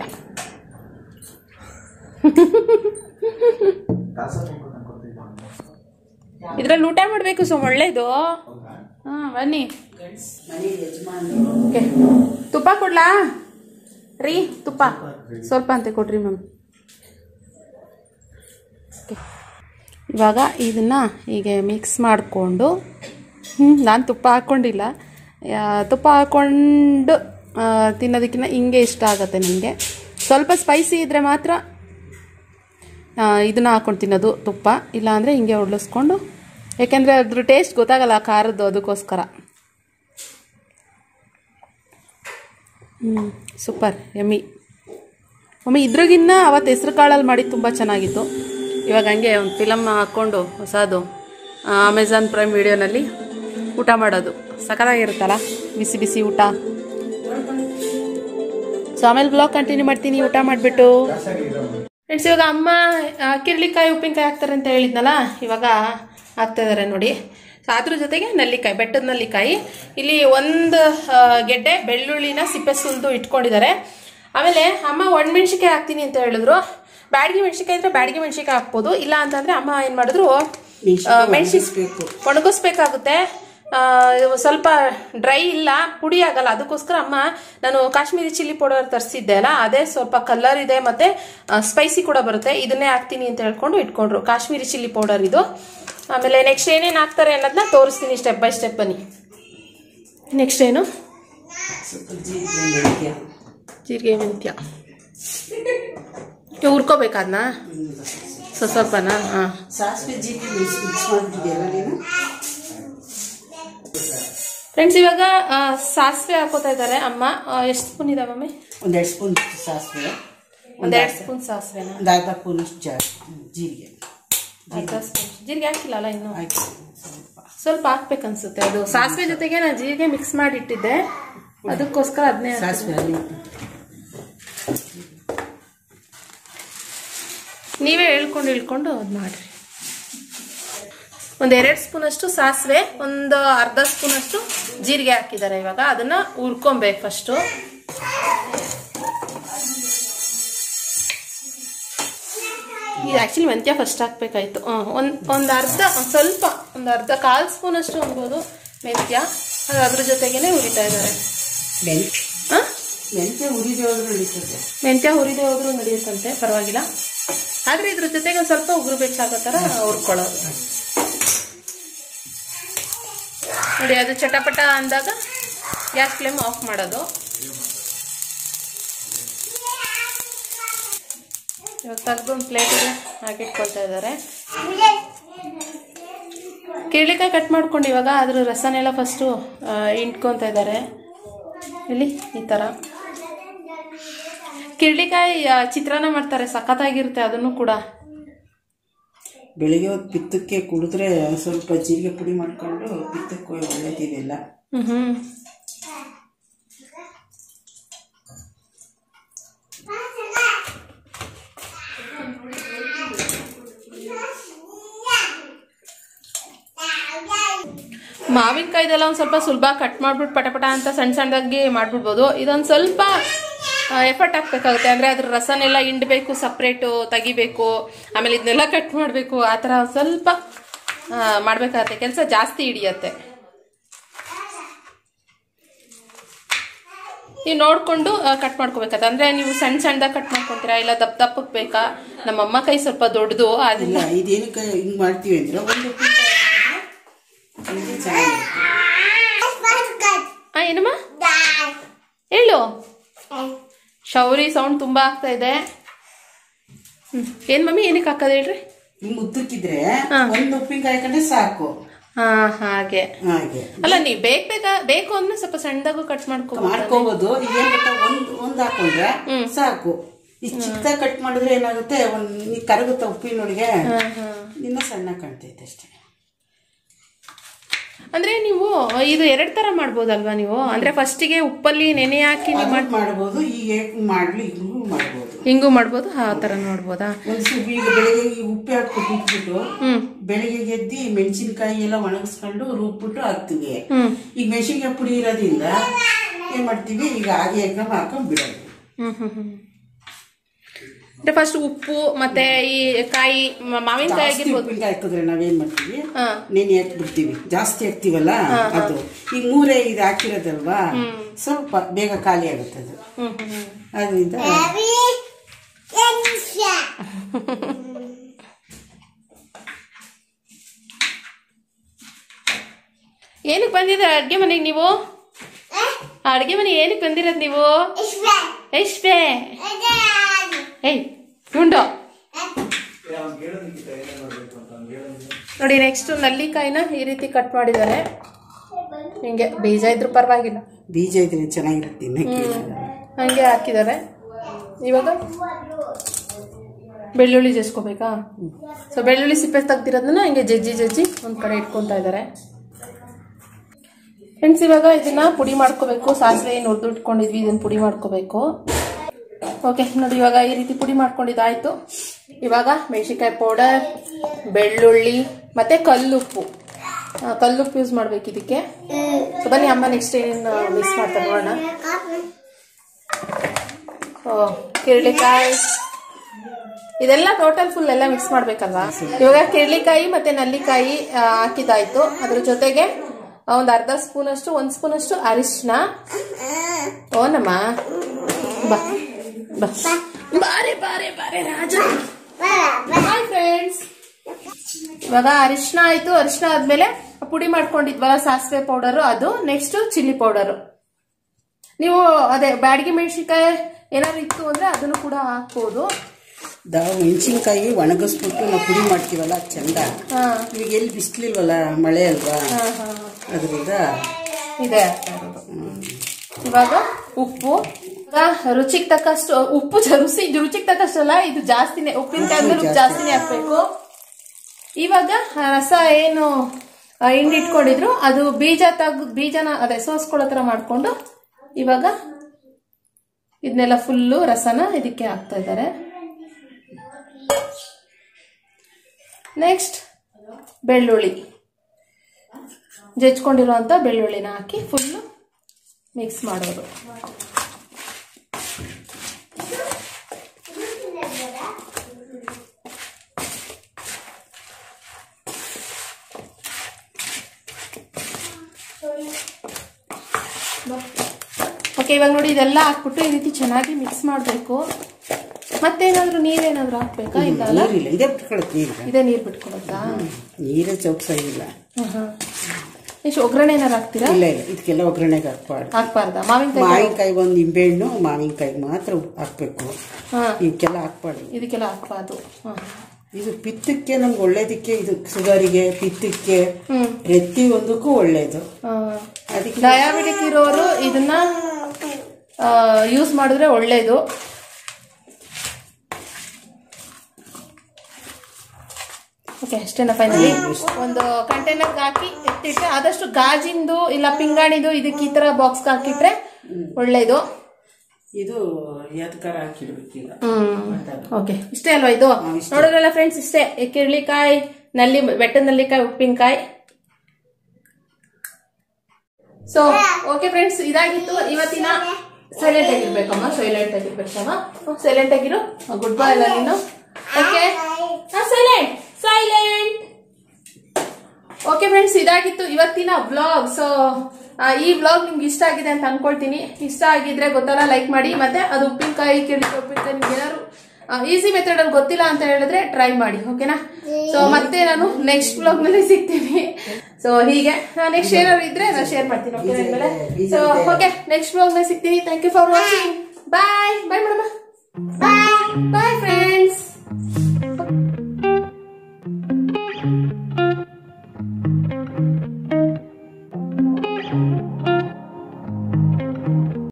ಇದ್ರಲ್ಲಿ ಊಟ ಮಾಡಬೇಕು ಸೊ ಒಳ್ಳೇದು ಹಾಂ ಬನ್ನಿ ಮನೆ ಯಜಮಾನ ಓಕೆ ತುಪ್ಪ ಕೊಡ್ಲಾ ರೀ ತುಪ್ಪ ಸ್ವಲ್ಪ ಅಂತ ಕೊಡ್ರಿ ಮ್ಯಾಮ್ ಇವಾಗ ಇದನ್ನ ಹೀಗೆ ಮಿಕ್ಸ್ ಮಾಡಿಕೊಂಡು ನಾನು ತುಪ್ಪ ಹಾಕ್ಕೊಂಡಿಲ್ಲ ಯಾ- ತುಪ್ಪ ಹಾಕ್ಕೊಂಡು ಆ, ತಿನ್ನೋದಕ್ಕಿಂತ ಹಿಂಗೆ ಇಷ್ಟ ಆಗುತ್ತೆ ನನಗೆ ಸ್ವಲ್ಪ ಸ್ಪೈಸಿ ಇದ್ದರೆ ಮಾತ್ರ ಆ, ಇದನ್ನ ಹಾಕೊಂಡು ತಿನ್ನೋದು ತುಪ್ಪ ಇಲ್ಲಾಂದರೆ ಹಿಂಗೆ ಉಡ್ಲಿಸ್ಕೊಂಡು ಯಾಕೆಂದರೆ ಅದ್ರ ಟೇಸ್ಟ್ ಗೊತ್ತಾಗಲ್ಲ ಖಾರದ್ದು ಅದಕ್ಕೋಸ್ಕರ ಹ್ಞೂ ಸೂಪರ್ ಎಮ್ಮಿ ಮಮ್ಮಿ ಇದ್ರಾಗಿನ್ನ ಅವತ್ತು ಹೆಸ್ರು ಕಾಳಲ್ಲಿ ಮಾಡಿದ್ದು ತುಂಬ ಚೆನ್ನಾಗಿತ್ತು ಇವಾಗ ಹಂಗೆ ಒಂದು ಫಿಲಮ್ ಹಾಕ್ಕೊಂಡು ಹೊಸದು ಅಮೆಝಾನ್ ಪ್ರೈಮ್ ವಿಡಿಯೋನಲ್ಲಿ ಊಟ ಮಾಡೋದು ಸಖತ್ತಾಗಿರುತ್ತಲ್ಲ ಬಿಸಿ ಬಿಸಿ ಊಟ ಸೊ ಆಮೇಲೆ ಬ್ಲಾಗ್ ಕಂಟಿನ್ಯೂ ಮಾಡ್ತೀನಿ ಊಟ ಮಾಡಿಬಿಟ್ಟು ಫ್ರೆಂಡ್ಸ್ ಇವಾಗ ಅಮ್ಮ ಆ, ಕಿರ್ಲಿಕಾಯಿ ಉಪ್ಪಿನಕಾಯಿ ಹಾಕ್ತಾರೆ ಅಂತ ಹೇಳಿದ್ನಲ್ಲ ಇವಾಗ ಹಾಕ್ತಾ ಇದ್ದಾರೆ ನೋಡಿ ಸೊ ಅದ್ರ ಜೊತೆಗೆ ನಲ್ಲಿಕಾಯಿ ಬೆಟ್ಟದ ನಲ್ಲಿಕಾಯಿ ಇಲ್ಲಿ ಒಂದು ಆ, ಗೆಡ್ಡೆ ಬೆಳ್ಳುಳ್ಳಿನ ಸಿಪ್ಪೆ ಸುಲಿದು ಇಟ್ಕೊಂಡಿದ್ದಾರೆ ಆಮೇಲೆ ಅಮ್ಮ ಒಣಮೆಣ್ಸಿಕಾಯಿ ಹಾಕ್ತೀನಿ ಅಂತ ಹೇಳಿದ್ರು ಬ್ಯಾಡಗಿ ಮೆಣಸಿಕಾಯಿ ಇದ್ರೆ ಬ್ಯಾಡಗಿ ಮೆಣಸಿಕಾಯಿ ಹಾಕ್ಬೋದು ಇಲ್ಲ ಅಂತಂದ್ರೆ ಅಮ್ಮ ಏನು ಮಾಡಿದ್ರು ಮೆಣಸಿ ಒಣಗಿಸ್ಬೇಕಾಗುತ್ತೆ ಆ, ಇವು ಸ್ವಲ್ಪ ಡ್ರೈ ಇಲ್ಲ ಪುಡಿ ಆಗಲ್ಲ ಅದಕ್ಕೋಸ್ಕರ ಅಮ್ಮ ನಾನು ಕಾಶ್ಮೀರಿ ಚಿಲ್ಲಿ ಪೌಡರ್ ತರಿಸಿದ್ದೆ ಅಲ್ಲ ಅದೇ ಸ್ವಲ್ಪ ಕಲರ್ ಇದೆ ಮತ್ತೆ ಸ್ಪೈಸಿ ಕೂಡ ಬರುತ್ತೆ ಇದನ್ನೇ ಹಾಕ್ತೀನಿ ಅಂತ ಹೇಳ್ಕೊಂಡು ಇಟ್ಕೊಂಡ್ರು ಕಾಶ್ಮೀರಿ ಚಿಲ್ಲಿ ಪೌಡರ್ ಇದು ಆಮೇಲೆ ನೆಕ್ಸ್ಟ್ ಏನೇನು ಹಾಕ್ತಾರೆ ಅನ್ನೋದನ್ನ ತೋರಿಸ್ತೀನಿ ಸ್ಟೆಪ್ ಬೈ ಸ್ಟೆಪ್ ಬನ್ನಿ ನೆಕ್ಸ್ಟ್ ಏನು ಜೀರಿಗೆ ಮೆಂತ್ಯ ಜೀರಿಗೆ ಮೆಂತ್ಯ ಇವು ಹುರ್ಕೋಬೇಕಾದ್ನ ಸ್ವಲ್ಪ ಸ್ವಲ್ಪನಾ ಹಾಂ ಸಾಸಿವೆ ಜೀರಿಗೆ ಮಿಕ್ಸ್ ಮಿಕ್ಸ್ ಮಾಡಿಬಿಟ್ಟಿದೆಯಲ್ಲ ನೀನು ಫ್ರೆಂಡ್ಸ್ ಇವಾಗ ಆ, ಸಾಸಿವೆ ಹಾಕೋತಾ ಇದ್ದಾರೆ ಅಮ್ಮ ಎಷ್ಟು ಸ್ಪೂನ್ ಇದೆ ಮಮ್ಮಿ ಒಂದೆರಡು ಸ್ಪೂನ್ ಸಾಸಿವೆ ಒಂದೆರಡು ಸ್ಪೂನ್ ಸಾಸಿವೆನ ಒಂದು ಅರ್ಧ ಸ್ಪೂನ್ ಜಾ ಜೀರಿಗೆ ಅರ್ಧ ಸ್ಪೂನ್ ಜೀರಿಗೆ ಹಾಕಿಲ್ಲ ಅಲ್ಲ ಇನ್ನು ಆಯ್ತು ಸ್ವಲ್ಪ ಸ್ವಲ್ಪ ಹಾಕ್ಬೇಕನ್ಸುತ್ತೆ ಅದು ಸಾಸಿವೆ ಜೊತೆಗೆ ನಾನು ಜೀರಿಗೆ ಮಿಕ್ಸ್ ಮಾಡಿ ಇಟ್ಟಿದ್ದೆ ಅದಕ್ಕೋಸ್ಕರ ಅದನ್ನೇ ಸಾಸಿವೆ ಅಲ್ಲಿ ನೀವೇ ಹೇಳ್ಕೊಂಡು ಹೇಳ್ಕೊಂಡು ಅದು ಮಾಡ್ರಿ ಒಂದು ಎರಡು ಸ್ಪೂನ್ ಅಷ್ಟು ಸಾಸಿವೆ ಒಂದು ಅರ್ಧ ಸ್ಪೂನ್ ಅಷ್ಟು ಜೀರಿಗೆ ಹಾಕಿದ್ದಾರೆ ಇವಾಗ ಅದನ್ನ ಹುರ್ಕೊಬೇಕು ಫಸ್ಟು ಇದು ಆ್ಯಕ್ಚುಲಿ ಮೆಂತ್ಯ ಫಸ್ಟ್ ಹಾಕ್ಬೇಕಾಯ್ತು ಒಂದು ಒಂದು ಅರ್ಧ ಒಂದ್ ಸ್ವಲ್ಪ ಒಂದು ಅರ್ಧ ಕಾಲು ಸ್ಪೂನ್ ಅಷ್ಟು ಅನ್ಬೋದು ಮೆಂತ್ಯ ಅದು ಅದ್ರ ಜೊತೆಗೇನೆ ಹುರಿತಾ ಇದ್ದಾರೆ ಮೆಂತ್ಯ ಹಾಂ ಮೆಂತ್ಯ ಉರಿದೆ ಹೋದ್ರೆ ನಡೀತದೆ ಮೆಂತ್ಯ ಹುರಿದೇ ಹೋದ್ರೂ ನಡೆಯುತ್ತಂತೆ ಪರವಾಗಿಲ್ಲ ಆದ್ರೆ ಇದ್ರ ಜೊತೆಗೆ ಒಂದು ಸ್ವಲ್ಪ ಉಗುರು ಬೇಕಾಗೋ ಥರ ಹುರ್ಕೊಳ್ಳೋದು ನೋಡಿ ಅದು ಚಟಪಟ ಅಂದಾಗ ಗ್ಯಾಸ್ ಫ್ಲೇಮ್ ಆಫ್ ಮಾಡೋದು ಇವಾಗ ತೆಗೆದು ಒಂದು ಪ್ಲೇಟಿಗೆ ಹಾಕಿಟ್ಕೊಳ್ತಾ ಇದ್ದಾರೆ ಕಿರ್ಳಿಕಾಯಿ ಕಟ್ ಮಾಡ್ಕೊಂಡು ಇವಾಗ ಅದ್ರ ರಸನೆಲ್ಲ ಫಸ್ಟು ಇಂಟ್ಕೊತಾ ಇದ್ದಾರೆ ಇಲ್ಲಿ ಈ ಥರ ಕಿರ್ಳಿಕಾಯಿ ಆ, ಚಿತ್ರಾನ್ನ ಮಾಡ್ತಾರೆ ಸಖತ್ತಾಗಿರುತ್ತೆ ಅದನ್ನು ಕೂಡ ಬೆಳಿಗ್ಗೆ ಹೊತ್ತು ಪಿತ್ತಕ್ಕೆ ಕುಡಿದ್ರೆ ಒಂದ್ ಸ್ವಲ್ಪ ಜೀರಿಗೆ ಪುಡಿ ಮಾಡ್ಕೊಂಡು ಪಿತ್ತಕ್ಕೆ ಒಳ್ಳೇದಿದೆಲ್ಲ ಹ್ಮ್ ಹ್ಮ್ ಮಾವಿನಕಾಯ್ದೆಲ್ಲ ಒಂದು ಸ್ವಲ್ಪ ಸುಲಭ ಕಟ್ ಮಾಡ್ಬಿಟ್ಟು ಪಟ ಪಟ ಅಂತ ಸಣ್ಣ ಸಣ್ಣದಾಗಿ ಮಾಡ್ಬಿಡ್ಬೋದು ಇದೊಂದು ಸ್ವಲ್ಪ ಎಫರ್ಟ್ ಹಾಕ್ಬೇಕಾಗುತ್ತೆ ಅಂದ್ರೆ ಅದ್ರ ರಸನೆಲ್ಲ ಹಿಂಡ್ಬೇಕು ಸಪ್ರೇಟು ತೆಗಿಬೇಕು ಆಮೇಲೆ ಇದನ್ನೆಲ್ಲ ಕಟ್ ಮಾಡಬೇಕು ಆ ಥರ ಒಂದ್ ಸ್ವಲ್ಪ ಆ, ಮಾಡ್ಬೇಕಾಗತ್ತೆ ಕೆಲಸ ಜಾಸ್ತಿ ಹಿಡಿಯತ್ತೆ ನೀವು ನೋಡ್ಕೊಂಡು ಕಟ್ ಮಾಡ್ಕೋಬೇಕಾಗತ್ತೆ ಅಂದ್ರೆ ನೀವು ಸಣ್ಣ ಸಣ್ಣದಾಗಿ ಕಟ್ ಮಾಡ್ಕೊಂತೀರಾ ಇಲ್ಲ ದಪ್ಪ ದಪ್ಪಕ್ಕೆ ಬೇಕಾ ನಮ್ಮಮ್ಮ ಕೈ ಸ್ವಲ್ಪ ದೊಡ್ಡದು ಅದನ್ನ ಇಲ್ಲ ಇದೇನಕ್ಕೆ ಹಿಂಗ್ ಮಾಡ್ತೀವಿ ಅಂದ್ರೆ ಒಂದು ಉಪ್ಪಿನಕಾಯಿ ಹಾಕಿದ್ರೆ ಇದು ಚೆನ್ನಾಗಿರುತ್ತೆ. ಆ, ಏನಮ್ಮ ಹೇಳು ಶೌರಿ ಸೌಂಡ್ ತುಂಬಾ ಆಗ್ತಾ ಇದೆ ಹ್ಮ್ ಏನ್ ಮಮ್ಮಿ ಏನಕ್ಕೆ ಹಾಕೋದು ಹೇಳ್ರಿ ಹಿಂಗ್ ಉದ್ದಕ್ಕಿದ್ರೆ ಹಾ. ಒಂದು ಉಪ್ಪಿನಕಾಯಿ ಹಾಕೊಂಡ್ರೆ ಸಾಕು ಹಾ ಹಾಗೆ ಹಾಗೆ ಅಲ್ಲ ನೀವು ಬೇಗ ಬೇಗ ಬೇಕು ಅಂದ್ರೆ ಸ್ವಲ್ಪ ಸಣ್ಣದಾಗೂ ಕಟ್ ಮಾಡ್ಕೋ ಮಾಡ್ಕೋಬಹುದು ಈಗ ಏನ್ ಗೊತ್ತಾ ಒಂದ್ ಒಂದ್ ಹಾಕೊಂಡ್ರೆ ಹ್ಮ್. ಸಾಕು ಈ ಚಿಕ್ಕದಾಗಿ ಕಟ್ ಮಾಡಿದ್ರೆ ಏನಾಗುತ್ತೆ ಒಂದ್ ಈ ಕರಗುತ್ತೆ ಉಪ್ಪಿನೊಳಗೆ ಇನ್ನ ಸಣ್ಣ ಕಾಣ್ತೈತೆ ಅಷ್ಟೇ ಅಂದ್ರೆ ನೀವು ಇದು ಎರಡ್ ತರ ಮಾಡ್ಬೋದಲ್ವಾ ನೀವು ಅಂದ್ರೆ ಫಸ್ಟಿಗೆ ಉಪ್ಪಲ್ಲಿ ನೆನೆ ಹಾಕಿ ನೀವು ಅದು ಮಾಡ್ಬೋದು ಈಗ ಮಾಡ್ಲಿ ಹಿಂಗೂ ಮಾಡ್ಬೋದು ಹಿಂಗೂ ಮಾಡ್ಬೋದು ಆ ತರ ಮಾಡ್ಬೋದಾ ಒಂದ್ ಸ್ವಲ್ಪ ಈಗ ಬೆಳಿಗ್ಗೆ ಈ ಉಪ್ಪು ಹಾಕ್ಬಿಟ್ಟು ಇಟ್ಬಿಟ್ಟು ಹ್ಮ್ ಬೆಳಿಗ್ಗೆ ಗೆದ್ದಿ ಮೆಣಸಿನ್ಕಾಯಿ ಎಲ್ಲ ಒಣಗಿಸ್ಕೊಂಡು ರುಬ್ಬಿಟ್ಟು ಹಾಕ್ತಿವಿ ಹ್ಮ್ ಈಗ ಮೆಣಸಿನ್ಕಾಯಿ ಪುಡಿ ಇರೋದ್ರಿಂದ ಏನ್ ಮಾಡ್ತೀವಿ ಈಗ ಹಾಗೆ ಎಗ್ಗಮ್ ಹಾಕೊಂಡ್ ಬಿಡೋದು ಹ್ಮ್ ಹ್ಮ್ ಹ್ಮ್ ಅಂದ್ರೆ ಫಸ್ಟ್ ಉಪ್ಪು ಮತ್ತೆ ಈ ಕಾಯಿ ಮ- ಮಾವಿನಕಾಯಿ ಜಾಸ್ತಿ ಆಗಿರ್ಬೋದು ಉಪ್ಪಿನಕಾಯಿ ಹಾಕಿದ್ರೆ ನಾವೇನ್ ಮಾಡ್ತೀವಿ ಹಾ ನೆನೆ ಹಾಕ್ಬಿಡ್ತೀವಿ ಜಾಸ್ತಿ ಹಾಕ್ತಿವಲ್ಲ ಅದು ಈಗ ಮೂರೇ ಇದು ಹಾಕಿರೋದಲ್ವಾ ಸ್ವಲ್ಪ ಬೇಗ ಖಾಲಿ ಆಗುತ್ತೆ ಅದು ಹ್ಮ್ ಹ್ಮ್ ಹ್ಮ್ ಅದರಿಂದ ಏನಕ್ಕೆ ಬಂದಿದ್ರ ಅಡ್ಗೆ ಮನೆಗೆ ನೀವು ಅಡ್ಗೆ ಮನೆ ಏನಕ್ಕೆ ಬಂದಿರೋದು ನೀವು ಎಷ್ಟೇ ಏಯ್ ಉಂಡು ನೋಡಿ ನೆಕ್ಸ್ಟ್ ನಲ್ಲಿಕಾಯಿನ ಈ ರೀತಿ ಕಟ್ ಮಾಡಿದ್ದಾರೆ ಹಿಂಗೆ ಬೀಜ ಇದ್ರು ಪರವಾಗಿಲ್ಲ ಬೀಜ ಇದ್ರೆ ಚೆನ್ನಾಗಿರುತ್ತೆ ತಿನ್ನಕ್ಕೆ ಹಂಗೆ ಹಾಕಿದ್ದಾರೆ ಇವಾಗ ಬೆಳ್ಳುಳ್ಳಿ ಜಜ್ಕೋಬೇಕಾ ಸೊ ಬೆಳ್ಳುಳ್ಳಿ ಸಿಪ್ಪೆ ತೆಗ್ದಿರೋದನ್ನ ಹಿಂಗೆ ಜಜ್ಜಿ ಜಜ್ಜಿ ಒಂದ್ ಕಡೆ ಇಟ್ಕೊಂತಾ ಇದ್ದಾರೆ ಫ್ರೆಂಡ್ಸ್ ಇವಾಗ ಇದನ್ನ ಪುಡಿ ಮಾಡ್ಕೋಬೇಕು ಸಾಸಿವೆ ಏನು ಹುರಿದು ಇಟ್ಕೊಂಡಿದ್ವಿ ಇದನ್ನ ಪುಡಿ ಮಾಡ್ಕೋಬೇಕು ಓಕೆ ನೋಡಿ ಇವಾಗ ಈ ರೀತಿ ಪುಡಿ ಮಾಡ್ಕೊಂಡಿದ್ದಾಯ್ತು ಇವಾಗ ಮೆಣಸಿನ್ಕಾಯಿ ಪೌಡರ್ ಬೆಳ್ಳುಳ್ಳಿ ಮತ್ತೆ ಕಲ್ಲುಪ್ಪು ಆ, ಕಲ್ಲುಪ್ಪು ಯೂಸ್ ಮಾಡ್ಬೇಕು ಇದಕ್ಕೆ ಸೊ ಬನ್ನಿ ಅಮ್ಮ ನೆಕ್ಸ್ಟ್ ಏನೇನು ಮಿಕ್ಸ್ ಮಾಡ್ತಾರೆ ನೋಡೋಣ ಓ ಕಿರಳಿಕಾಯಿ ಇದೆಲ್ಲ ಟೋಟಲ್ ಫುಲ್ ಎಲ್ಲ ಮಿಕ್ಸ್ ಮಾಡ್ಬೇಕಲ್ವಾ ಇವಾಗ ಕಿರಳಿಕಾಯಿ ಮತ್ತೆ ನಲ್ಲಿಕಾಯಿ ಆ, ಹಾಕಿದಾಯ್ತು ಅದ್ರ ಜೊತೆಗೆ ಒಂದ್ ಅರ್ಧ ಸ್ಪೂನ್ ಅಷ್ಟು ಒಂದ್ ಸ್ಪೂನ್ ಅಷ್ಟು ಅರಿಶಿನ ಓನಮ್ಮ ಬಾ ಬಾ ಬಾರೆ ಬಾರೆ ಬಾರೆ ರಾಜ ಹಾಯ್ ಫ್ರೆಂಡ್ಸ್ ಇವಾಗ ಅರಿಶಿನ ಆಯ್ತು ಅರಿಶಿನ ಆದ್ಮೇಲೆ ಪುಡಿ ಮಾಡ್ಕೊಂಡಿದ್ವಲ್ಲ ಸಾಸಿವೆ ಪೌಡರ್ ಅದು ನೆಕ್ಸ್ಟ್ ಚಿಲ್ಲಿ ಪೌಡರ್ ನೀವು ಅದೇ ಬ್ಯಾಡಗಿ ಮೆಣಸಿನ್ಕಾಯಿ ಏನಾದ್ರು ಇತ್ತು ಅಂದ್ರೆ ಅದನ್ನು ಕೂಡ ಹಾಕ್ಬೋದು ನಾವು ಮೆಣಸಿನ್ಕಾಯಿ ಒಣಗಿಸ್ಬಿಟ್ಟು ನಾವು ಪುಡಿ ಮಾಡ್ತೀವಲ್ಲ ಅದ್ ಚಂದ ಹಾ ಈಗ ಎಲ್ಲಿ ಬಿಸಿಲಿಲ್ವಲ್ಲ ಮಳೆ ಅಲ್ವಾ ಹಾ ಹಾ ಅದರಿಂದ ಇದೆ ಆಗ್ತಾ ಇರೋದು. ಇವಾಗ ಉಪ್ಪು ಇವಾಗ ರುಚಿಗೆ ತಕ್ಕಷ್ಟು ಉಪ್ಪು ಜ- ರುಚಿ ಇದು ರುಚಿಗೆ ತಕ್ಕಷ್ಟಲ್ಲ ಇದು ಜಾಸ್ತಿನೇ ಉಪ್ಪಿನಕಾಯಿ ಅಂದ್ರೆ ಉಪ್ಪು ಜಾಸ್ತಿನೇ ಹಾಕ್ಬೇಕು ಇವಾಗ ಆ ರಸ ಏನು ಆ, ಹಿಂಡಿಟ್ಕೊಂಡಿದ್ರು ಅದು ಬೀಜ ತೆಗ್ದು ಬೀಜನ ಅದೇ ಸೋಸ್ಕೊಳ್ಳೋ ತರ ಮಾಡ್ಕೊಂಡು ಇವಾಗ ಇದನ್ನೆಲ್ಲ ಫುಲ್ಲು ರಸನ ಇದಕ್ಕೆ ಹಾಕ್ತಾ ಇದ್ದಾರೆ ನೆಕ್ಸ್ಟ್ ಬೆಳ್ಳುಳ್ಳಿ ಜಜ್ಕೊಂಡಿರುವಂತ ಬೆಳ್ಳುಳ್ಳಿನ ಹಾಕಿ ಫುಲ್ಲು ಮಿಕ್ಸ್ ಮಾಡೋದು ಓಕೆ ಇವಾಗ ನೋಡಿ ಇದೆಲ್ಲ ಹಾಕ್ಬಿಟ್ಟು ಈ ರೀತಿ ಚೆನ್ನಾಗಿ ಮಿಕ್ಸ್ ಮಾಡಬೇಕು ಮತ್ತೇನಾದ್ರೂ ನೀರೇನಾದ್ರೂ ಹಾಕ್ಬೇಕಾ ಇಲ್ಲ ಅಲ್ಲ ನೀರಿಲ್ಲ ಇದೇ ಬಿಟ್ಕೊಳತ್ ನೀರು ಇದೇ ನೀರು ಬಿಟ್ಕೊಳತ್ತಾ ನೀರೇ ಚೌಕ್ಸಾಗಿಲ್ಲ ಎಷ್ಟು ಒಗ್ಗರಣೆ ಏನಾರು ಹಾಕ್ತೀರಾ ಇಲ್ಲ ಇಲ್ಲ ಇದಕ್ಕೆಲ್ಲ ಒಗ್ಗರಣೆಗೆ ಹಾಕ್ಬಾರ್ದು ಹಾಕ್ಬಾರ್ದಾ ಮಾವಿನಕಾಯಿ ಮಾವಿನಕಾಯಿ ಒಂದು ನಿಂಬೆಹಣ್ಣು ಮಾವಿನಕಾಯಿ ಮಾತ್ರ ಹಾಕ್ಬೇಕು ಹಾ ಇವಕ್ಕೆಲ್ಲ ಹಾಕ್ಬಾರ್ದು ಇದಕ್ಕೆಲ್ಲ ಹಾಕ್ಬಾರ್ದು ಹಾ ಇದು ಪಿತ್ತಕ್ಕೆ ನಮ್ಗೆ ಒಳ್ಳೇದಕ್ಕೆ ಇದು ಶುಗರಿಗೆ ಪಿತ್ತಕ್ಕೆ ಹ್ಮ್ ಪ್ರತಿ ಒಂದಕ್ಕೂ ಒಳ್ಳೇದು ಆ, ಅದಕ್ಕೆ ಡಯಾಬಿಟಿಕ್ ಇರೋರು ಇದನ್ನ ಯೂಸ್ ಮಾಡಿದ್ರೆ ಒಳ್ಳೇದು ಓಕೆ ಅಷ್ಟೇನಾ ಫೈನಲಿ ಒಂದು ಕಂಟೈನರ್ ಹಾಕಿ ಎತ್ತಿಟ್ರೆ ಆದಷ್ಟು ಗಾಜಿಂದು ಇಲ್ಲ ಪಿಂಗಾಣಿದು ಇದಕ್ಕೆ ಈ ತರ ಬಾಕ್ಸ್ ಹಾಕಿಟ್ರೆ ಒಳ್ಳೇದು ಇದು ಯಾತ್ಕಾರ ಹಾಕಿಡ್ಬೇಕು ಈಗ ಹ್ಮ್ ಓಕೆ ಇಷ್ಟೇ ಅಲ್ವಾ ಇದು ಹಾ, ಇಷ್ಟೇ. ನೋಡಿದ್ರಲ್ಲ ಫ್ರೆಂಡ್ಸ್ ಇಷ್ಟೇ ಈ ಕಿರ್ಳಿಕಾಯಿ ನಲ್ಲಿ ಬೆಟ್ಟದ ನಲ್ಲಿಕಾಯಿ ಉಪ್ಪಿನಕಾಯಿ ಸೊ ಓಕೆ ಫ್ರೆಂಡ್ಸ್ ಇದಾಗಿತ್ತು ಇವತ್ತಿನ ಸೈಲೆಂಟ್ ಆಗಿರ್ಬೇಕಮ್ಮ ಸೈಲೆಂಟ್ ಆಗಿರ್ಬೇಕಮ್ಮ ಸೈಲೆಂಟ್ ಆಗಿರು ಗುಡ್ ಬಾಯ್ ಅಲ್ಲ ನೀನು okay silent silent okay friends ಇದಾಗಿತ್ತು ಇವತ್ತಿನ ಬ್ಲಾಗ್ ಸೊ ಈ ಬ್ಲಾಗ್ ನಿಮ್ಗೆ ಇಷ್ಟ ಆಗಿದೆ ಅಂತ ಅನ್ಕೊಳ್ತೀನಿ ಇಷ್ಟ ಆಗಿದ್ರೆ ಗೊತ್ತಲ್ಲ ಲೈಕ್ ಮಾಡಿ ಮತ್ತೆ ಅದು ಉಪ್ಪಿನಕಾಯಿ ಕೇಳಿ ಉಪ್ಪಿನಕಾಯಿ ನಿಮ್ಗೆ ಏನಾದ್ರು ಈಸಿ ಮೆಥಡ್ ಅಲ್ಲಿ ಗೊತ್ತಿಲ್ಲ ಅಂತ ಹೇಳಿದ್ರೆ ಟ್ರೈ ಮಾಡಿ ಓಕೆನಾ ಸೊ ಮತ್ತೆ ನಾನು ನೆಕ್ಸ್ಟ್ ಬ್ಲಾಗ್ ನಲ್ಲಿ ಸಿಗ್ತೀನಿ ಸೊ ಹೀಗೆ ನೆಕ್ಸ್ಟ್ ಏನಾದ್ರು ಇದ್ರೆ ನಾನು ಶೇರ್ ಮಾಡ್ತೀನಿ okay so okay next blog ನಲ್ಲಿ ಸಿಗ್ತೀನಿ thank you for watching bye bye madam bye bye friends